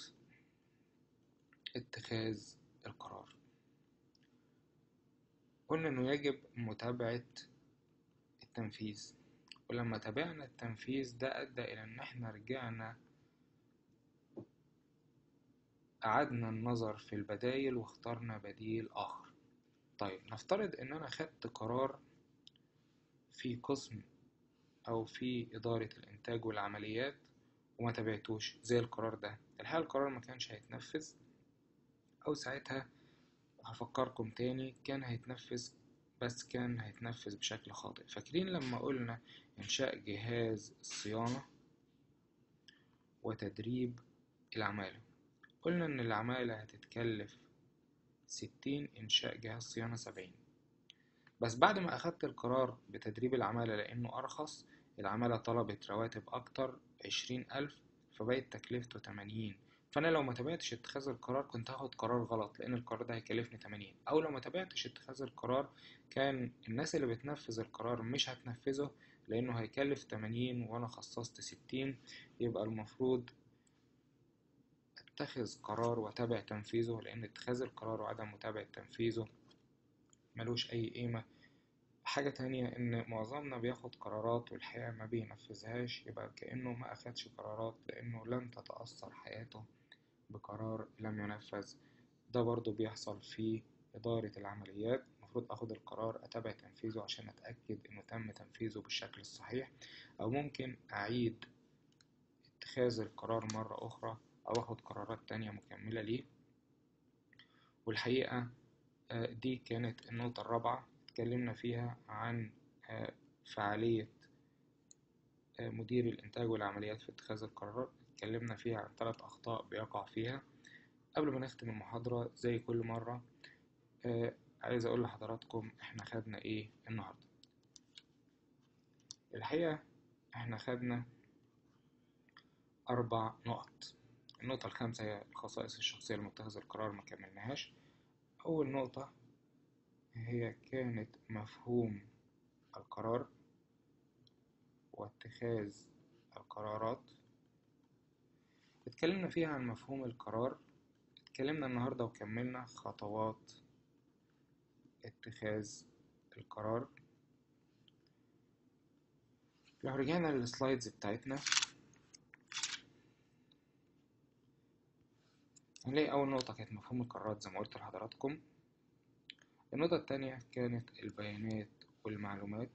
اتخاذ القرار قلنا إنه يجب متابعة التنفيذ ولما تابعنا التنفيذ ده أدى إلى إن إحنا رجعنا أعدنا النظر في البدايل واخترنا بديل آخر طيب نفترض إن أنا خدت قرار في قسم أو في إدارة الإنتاج والعمليات وما تابعتوش زي القرار ده الحقيقة القرار ما كانش هيتنفذ أو ساعتها هفكركم تاني كان هيتنفذ بس كان هيتنفذ بشكل خاطئ فاكرين لما قلنا إنشاء جهاز الصيانة وتدريب العمالة قلنا إن العمالة هتتكلف ستين إنشاء جهاز صيانة سبعين بس بعد ما أخدت القرار بتدريب العمالة لأنه أرخص العمالة طلبت رواتب أكتر عشرين ألف فبقت تكلفته تمانين فأنا لو ما تابعتش اتخاذ القرار كنت هاخد قرار غلط لأن القرار ده هيكلفني تمانين أو لو ما تابعتش اتخاذ القرار كان الناس اللي بتنفذ القرار مش هتنفذه لأنه هيكلف تمانين وأنا خصصت ستين يبقى المفروض اتخذ قرار واتابع تنفيذه لأن اتخاذ القرار وعدم متابعة تنفيذه ملوش أي قيمة حاجة تانية إن معظمنا بياخد قرارات والحقيقة ما بينفذهاش يبقى كأنه ما أخدش قرارات لأنه لن تتأثر حياته بقرار لم ينفذ ده برضو بيحصل في إدارة العمليات المفروض أخد القرار أتابع تنفيذه عشان أتأكد إنه تم تنفيذه بالشكل الصحيح أو ممكن أعيد اتخاذ القرار مرة أخرى أو أخد قرارات تانية مكملة ليه والحقيقة دي كانت النقطة الرابعة اتكلمنا فيها عن فعالية مدير الإنتاج والعمليات في اتخاذ القرارات اتكلمنا فيها عن ثلاث أخطاء بيقع فيها قبل ما نختم المحاضرة زي كل مرة عايز أقول لحضراتكم إحنا خدنا إيه النهاردة الحقيقة إحنا خدنا أربع نقط النقطة الخامسة هي الخصائص الشخصية لمتخذ القرار ما كملناهاش أول نقطة هي كانت مفهوم القرار واتخاذ القرارات اتكلمنا فيها عن مفهوم القرار اتكلمنا النهاردة وكملنا خطوات اتخاذ القرار لو رجعنا للسلايدز بتاعتنا هنلاقي أول نقطة كانت مفهوم القرارات زي ما قلت لحضراتكم النقطة التانية كانت البيانات والمعلومات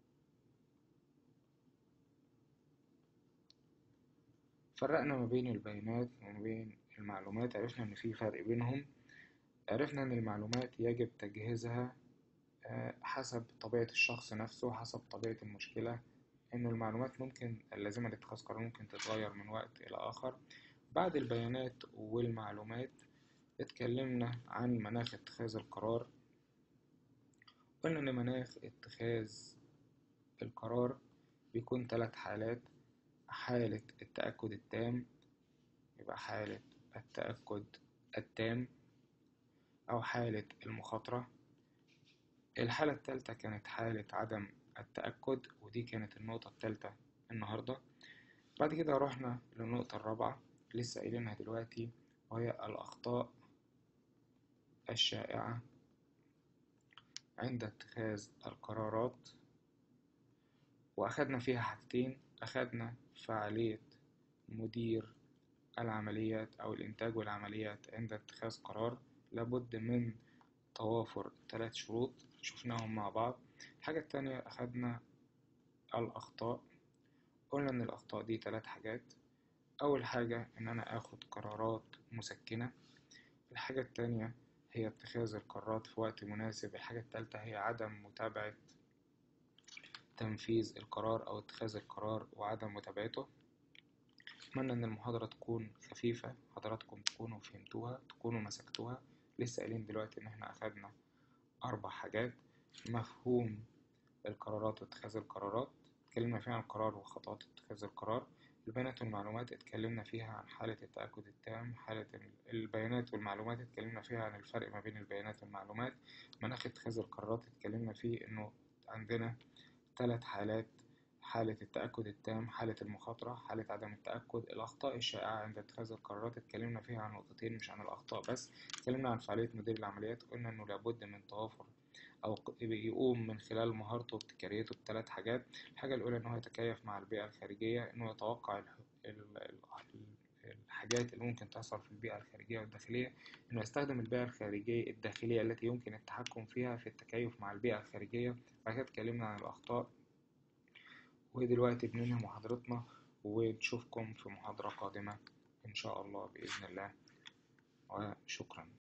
فرقنا ما بين البيانات وما بين المعلومات عرفنا إن في فرق بينهم عرفنا إن المعلومات يجب تجهيزها حسب طبيعة الشخص نفسه حسب طبيعة المشكلة إنه المعلومات ممكن اللازمة لاتخاذ قرار ممكن تتغير من وقت إلى آخر بعد البيانات والمعلومات اتكلمنا عن مناخ اتخاذ القرار قلنا إن مناخ اتخاذ القرار بيكون ثلاث حالات حالة التأكد التام يبقى حالة التأكد التام أو حالة المخاطرة الحالة الثالثة كانت حالة عدم التأكد ودي كانت النقطة الثالثة النهاردة بعد كده رحنا للنقطة الرابعة لسه قايلينها دلوقتي وهي الأخطاء الشائعة عند اتخاذ القرارات وأخدنا فيها حاجتين أخدنا فعالية مدير العمليات أو الإنتاج والعمليات عند اتخاذ قرار لابد من توافر ثلاث شروط شفناهم مع بعض الحاجة التانية أخدنا الأخطاء قلنا إن الأخطاء دي ثلاث حاجات أول حاجة إن أنا آخد قرارات مسكنة الحاجة التانية هي اتخاذ القرارات في وقت مناسب الحاجة التالتة هي عدم متابعة تنفيذ القرار أو اتخاذ القرار وعدم متابعته أتمنى إن المحاضرة تكون خفيفة حضراتكم تكونوا فهمتوها تكونوا مسكتوها لسه قايلين دلوقتي إن احنا أخدنا أربع حاجات مفهوم القرارات واتخاذ القرارات اتكلمنا فيها عن القرار وخطوات اتخاذ القرار البيانات والمعلومات اتكلمنا فيها عن حالة التأكد التام حالة البيانات والمعلومات اتكلمنا فيها عن الفرق ما بين البيانات والمعلومات مناخ اتخاذ القرارات اتكلمنا فيه إنه عندنا ثلاث حالات حالة التأكد التام حالة المخاطرة حالة عدم التأكد الأخطاء الشائعة عند اتخاذ القرارات اتكلمنا فيها عن نقطتين مش عن الأخطاء بس اتكلمنا عن فعالية مدير العمليات قلنا إنه لابد من توافر أو يقوم من خلال مهارته وابتكاريته بثلاث حاجات الحاجة الأولى إن هو يتكيف مع البيئة الخارجية إنه يتوقع الحاجات اللي ممكن تحصل في البيئة الخارجية والداخلية إنه يستخدم البيئة الخارجية الداخلية التي يمكن التحكم فيها في التكيف مع البيئة الخارجية بعد كده اتكلمنا عن الأخطاء ودلوقتي بننهي محاضرتنا ونشوفكم في محاضرة قادمة إن شاء الله بإذن الله وشكرا